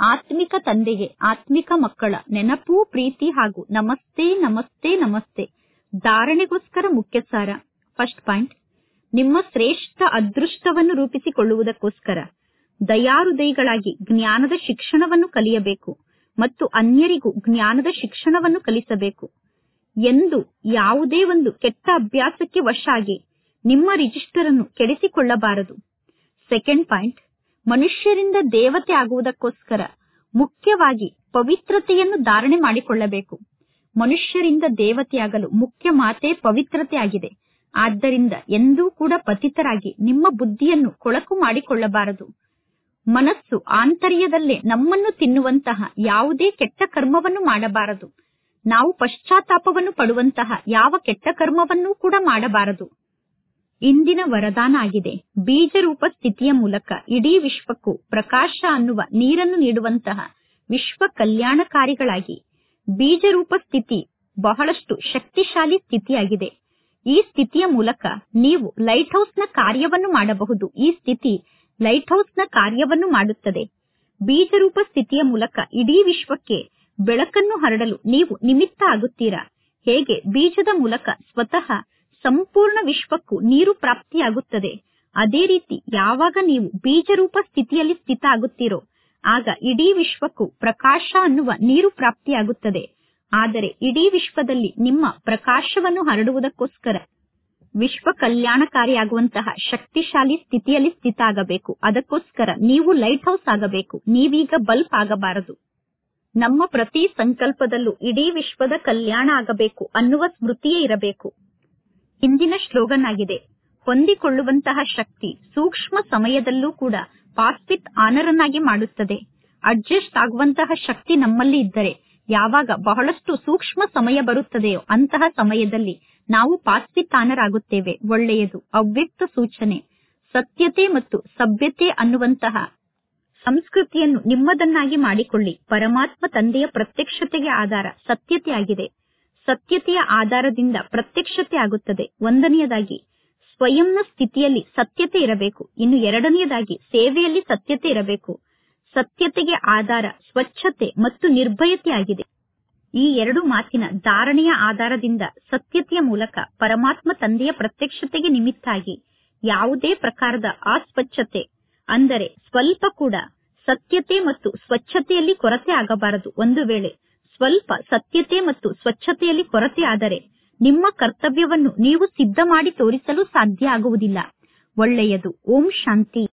ಆತ್ಮಿಕ ತಂದೆಗೆ ಆತ್ಮಿಕ ಮಕ್ಕಳ ನೆನಪು ಪ್ರೀತಿ ಹಾಗೂ ನಮಸ್ತೆ ನಮಸ್ತೆ ನಮಸ್ತೆ ಧಾರಣೆಗೋಸ್ಕರ ಮುಖ್ಯ ಸಾರ ಫಸ್ಟ್ ಪಾಯಿಂಟ್ ನಿಮ್ಮ ಶ್ರೇಷ್ಠ ಅದೃಷ್ಟವನ್ನು ರೂಪಿಸಿಕೊಳ್ಳುವುದಕ್ಕೋಸ್ಕರ ದಯಾಹೃದಯಿಗಳಾಗಿ ಜ್ಞಾನದ ಶಿಕ್ಷಣವನ್ನು ಕಲಿಯಬೇಕು ಮತ್ತು ಅನ್ಯರಿಗೂ ಜ್ಞಾನದ ಶಿಕ್ಷಣವನ್ನು ಕಲಿಸಬೇಕು ಎಂದು ಯಾವುದೇ ಒಂದು ಕೆಟ್ಟ ಅಭ್ಯಾಸಕ್ಕೆ ವಶ ಆಗಿ ನಿಮ್ಮ ರಿಜಿಸ್ಟರ್ ಅನ್ನು ಕೆಡಿಸಿಕೊಳ್ಳಬಾರದು ಸೆಕೆಂಡ್ ಪಾಯಿಂಟ್ ಮನುಷ್ಯರಿಂದ ದೇವತೆ ಆಗುವುದಕ್ಕೋಸ್ಕರ ಮುಖ್ಯವಾಗಿ ಪವಿತ್ರತೆಯನ್ನು ಧಾರಣೆ ಮಾಡಿಕೊಳ್ಳಬೇಕು ಮನುಷ್ಯರಿಂದ ದೇವತೆಯಾಗಲು ಮುಖ್ಯ ಮಾತೆ ಪವಿತ್ರತೆ ಆಗಿದೆ ಆದ್ದರಿಂದ ಎಂದೂ ಕೂಡ ಪತಿತರಾಗಿ ನಿಮ್ಮ ಬುದ್ಧಿಯನ್ನು ಕೊಳಕು ಮಾಡಿಕೊಳ್ಳಬಾರದು ಮನಸ್ಸು ಆಂತರ್ಯದಲ್ಲೇ ನಮ್ಮನ್ನು ತಿನ್ನುವಂತಹ ಯಾವುದೇ ಕೆಟ್ಟ ಕರ್ಮವನ್ನು ಮಾಡಬಾರದು ನಾವು ಪಶ್ಚಾತ್ತಾಪವನ್ನು ಪಡುವಂತಹ ಯಾವ ಕೆಟ್ಟ ಕರ್ಮವನ್ನೂ ಕೂಡ ಮಾಡಬಾರದು ಇಂದಿನ ವರದಾನ ಆಗಿದೆ ಬೀಜರೂಪ ಸ್ಥಿತಿಯ ಮೂಲಕ ಇಡೀ ವಿಶ್ವಕ್ಕೂ ಪ್ರಕಾಶ ಅನ್ನುವ ನೀರನ್ನು ನೀಡುವಂತಹ ವಿಶ್ವ ಕಲ್ಯಾಣಕಾರಿಗಳಾಗಿ ಬೀಜರೂಪ ಸ್ಥಿತಿ ಬಹಳಷ್ಟು ಶಕ್ತಿಶಾಲಿ ಸ್ಥಿತಿಯಾಗಿದೆ ಈ ಸ್ಥಿತಿಯ ಮೂಲಕ ನೀವು ಲೈಟ್ ಹೌಸ್ನ ಕಾರ್ಯವನ್ನು ಮಾಡಬಹುದು ಈ ಸ್ಥಿತಿ ಲೈಟ್ ಹೌಸ್ನ ಕಾರ್ಯವನ್ನು ಮಾಡುತ್ತದೆ ಬೀಜರೂಪ ಸ್ಥಿತಿಯ ಮೂಲಕ ಇಡೀ ವಿಶ್ವಕ್ಕೆ ಬೆಳಕನ್ನು ಹರಡಲು ನೀವು ನಿಮಿತ್ತ ಆಗುತ್ತೀರಾ ಹೇಗೆ ಬೀಜದ ಮೂಲಕ ಸ್ವತಃ ಸಂಪೂರ್ಣ ವಿಶ್ವಕ್ಕೂ ನೀರು ಪ್ರಾಪ್ತಿಯಾಗುತ್ತದೆ ಅದೇ ರೀತಿ ಯಾವಾಗ ನೀವು ಬೀಜರೂಪ ಸ್ಥಿತಿಯಲ್ಲಿ ಸ್ಥಿತ ಆಗುತ್ತೀರೋ ಆಗ ಇಡೀ ವಿಶ್ವಕ್ಕೂ ಪ್ರಕಾಶ ಅನ್ನುವ ನೀರು ಪ್ರಾಪ್ತಿಯಾಗುತ್ತದೆ ಆದರೆ ಇಡೀ ವಿಶ್ವದಲ್ಲಿ ನಿಮ್ಮ ಪ್ರಕಾಶವನ್ನು ಹರಡುವುದಕ್ಕೋಸ್ಕರ ವಿಶ್ವ ಕಲ್ಯಾಣಕಾರಿಯಾಗುವಂತಹ ಶಕ್ತಿಶಾಲಿ ಸ್ಥಿತಿಯಲ್ಲಿ ಸ್ಥಿತ ಆಗಬೇಕು ಅದಕ್ಕೋಸ್ಕರ ನೀವು ಲೈಟ್ ಹೌಸ್ ಆಗಬೇಕು ನೀವೀಗ ಬಲ್ಬ್ ಆಗಬಾರದು ನಮ್ಮ ಪ್ರತಿ ಸಂಕಲ್ಪದಲ್ಲೂ ಇಡೀ ವಿಶ್ವದ ಕಲ್ಯಾಣ ಆಗಬೇಕು ಅನ್ನುವ ಸ್ಮೃತಿಯೇ ಇರಬೇಕು ಇಂದಿನ ಶ್ಲೋಗನ್ ಆಗಿದೆ ಹೊಂದಿಕೊಳ್ಳುವಂತಹ ಶಕ್ತಿ ಸೂಕ್ಷ್ಮ ಸಮಯದಲ್ಲೂ ಕೂಡ ಪಾಸ್ವಿತ್ ಆನರನ್ನಾಗಿ ಮಾಡುತ್ತದೆ ಅಡ್ಜಸ್ಟ್ ಆಗುವಂತಹ ಶಕ್ತಿ ನಮ್ಮಲ್ಲಿ ಇದ್ದರೆ ಯಾವಾಗ ಬಹಳಷ್ಟು ಸೂಕ್ಷ್ಮ ಸಮಯ ಬರುತ್ತದೆಯೋ ಅಂತಹ ಸಮಯದಲ್ಲಿ ನಾವು ಪಾಸ್ವಿತಾನರಾಗುತ್ತೇವೆ ಒಳ್ಳೆಯದು ಅವ್ಯಕ್ತ ಸೂಚನೆ ಸತ್ಯತೆ ಮತ್ತು ಸಭ್ಯತೆ ಅನ್ನುವಂತಹ ಸಂಸ್ಕೃತಿಯನ್ನು ನಿಮ್ಮದನ್ನಾಗಿ ಮಾಡಿಕೊಳ್ಳಿ ಪರಮಾತ್ಮ ತಂದೆಯ ಪ್ರತ್ಯಕ್ಷತೆಗೆ ಆಧಾರ ಸತ್ಯತೆ ಆಗಿದೆ ಸತ್ಯತೆಯ ಆಧಾರದಿಂದ ಪ್ರತ್ಯಕ್ಷತೆ ಆಗುತ್ತದೆ ಒಂದನೆಯದಾಗಿ ಸ್ವಯಂನ ಸ್ಥಿತಿಯಲ್ಲಿ ಸತ್ಯತೆ ಇರಬೇಕು ಇನ್ನು ಎರಡನೆಯದಾಗಿ ಸೇವೆಯಲ್ಲಿ ಸತ್ಯತೆ ಇರಬೇಕು ಸತ್ಯತೆಗೆ ಆಧಾರ ಸ್ವಚ್ಛತೆ ಮತ್ತು ನಿರ್ಭಯತೆ ಆಗಿದೆ ಈ ಎರಡು ಮಾತಿನ ಧಾರಣೆಯ ಆಧಾರದಿಂದ ಸತ್ಯತೆಯ ಮೂಲಕ ಪರಮಾತ್ಮ ತಂದೆಯ ಪ್ರತ್ಯಕ್ಷತೆಗೆ ನಿಮಿತ್ತಾಗಿ ಯಾವುದೇ ಪ್ರಕಾರದ ಅಸ್ವಚ್ಛತೆ ಅಂದರೆ ಸ್ವಲ್ಪ ಕೂಡ ಸತ್ಯತೆ ಮತ್ತು ಸ್ವಚ್ಛತೆಯಲ್ಲಿ ಕೊರತೆ ಆಗಬಾರದು ಒಂದು ವೇಳೆ ಸ್ವಲ್ಪ ಸತ್ಯತೆ ಮತ್ತು ಸ್ವಚ್ಛತೆಯಲ್ಲಿ ಕೊರತೆ ಆದರೆ ನಿಮ್ಮ ಕರ್ತವ್ಯವನ್ನು ನೀವು ಸಿದ್ಧ ಮಾಡಿ ತೋರಿಸಲು ಸಾಧ್ಯ ಆಗುವುದಿಲ್ಲ ಒಳ್ಳೆಯದು ಓಂ ಶಾಂತಿ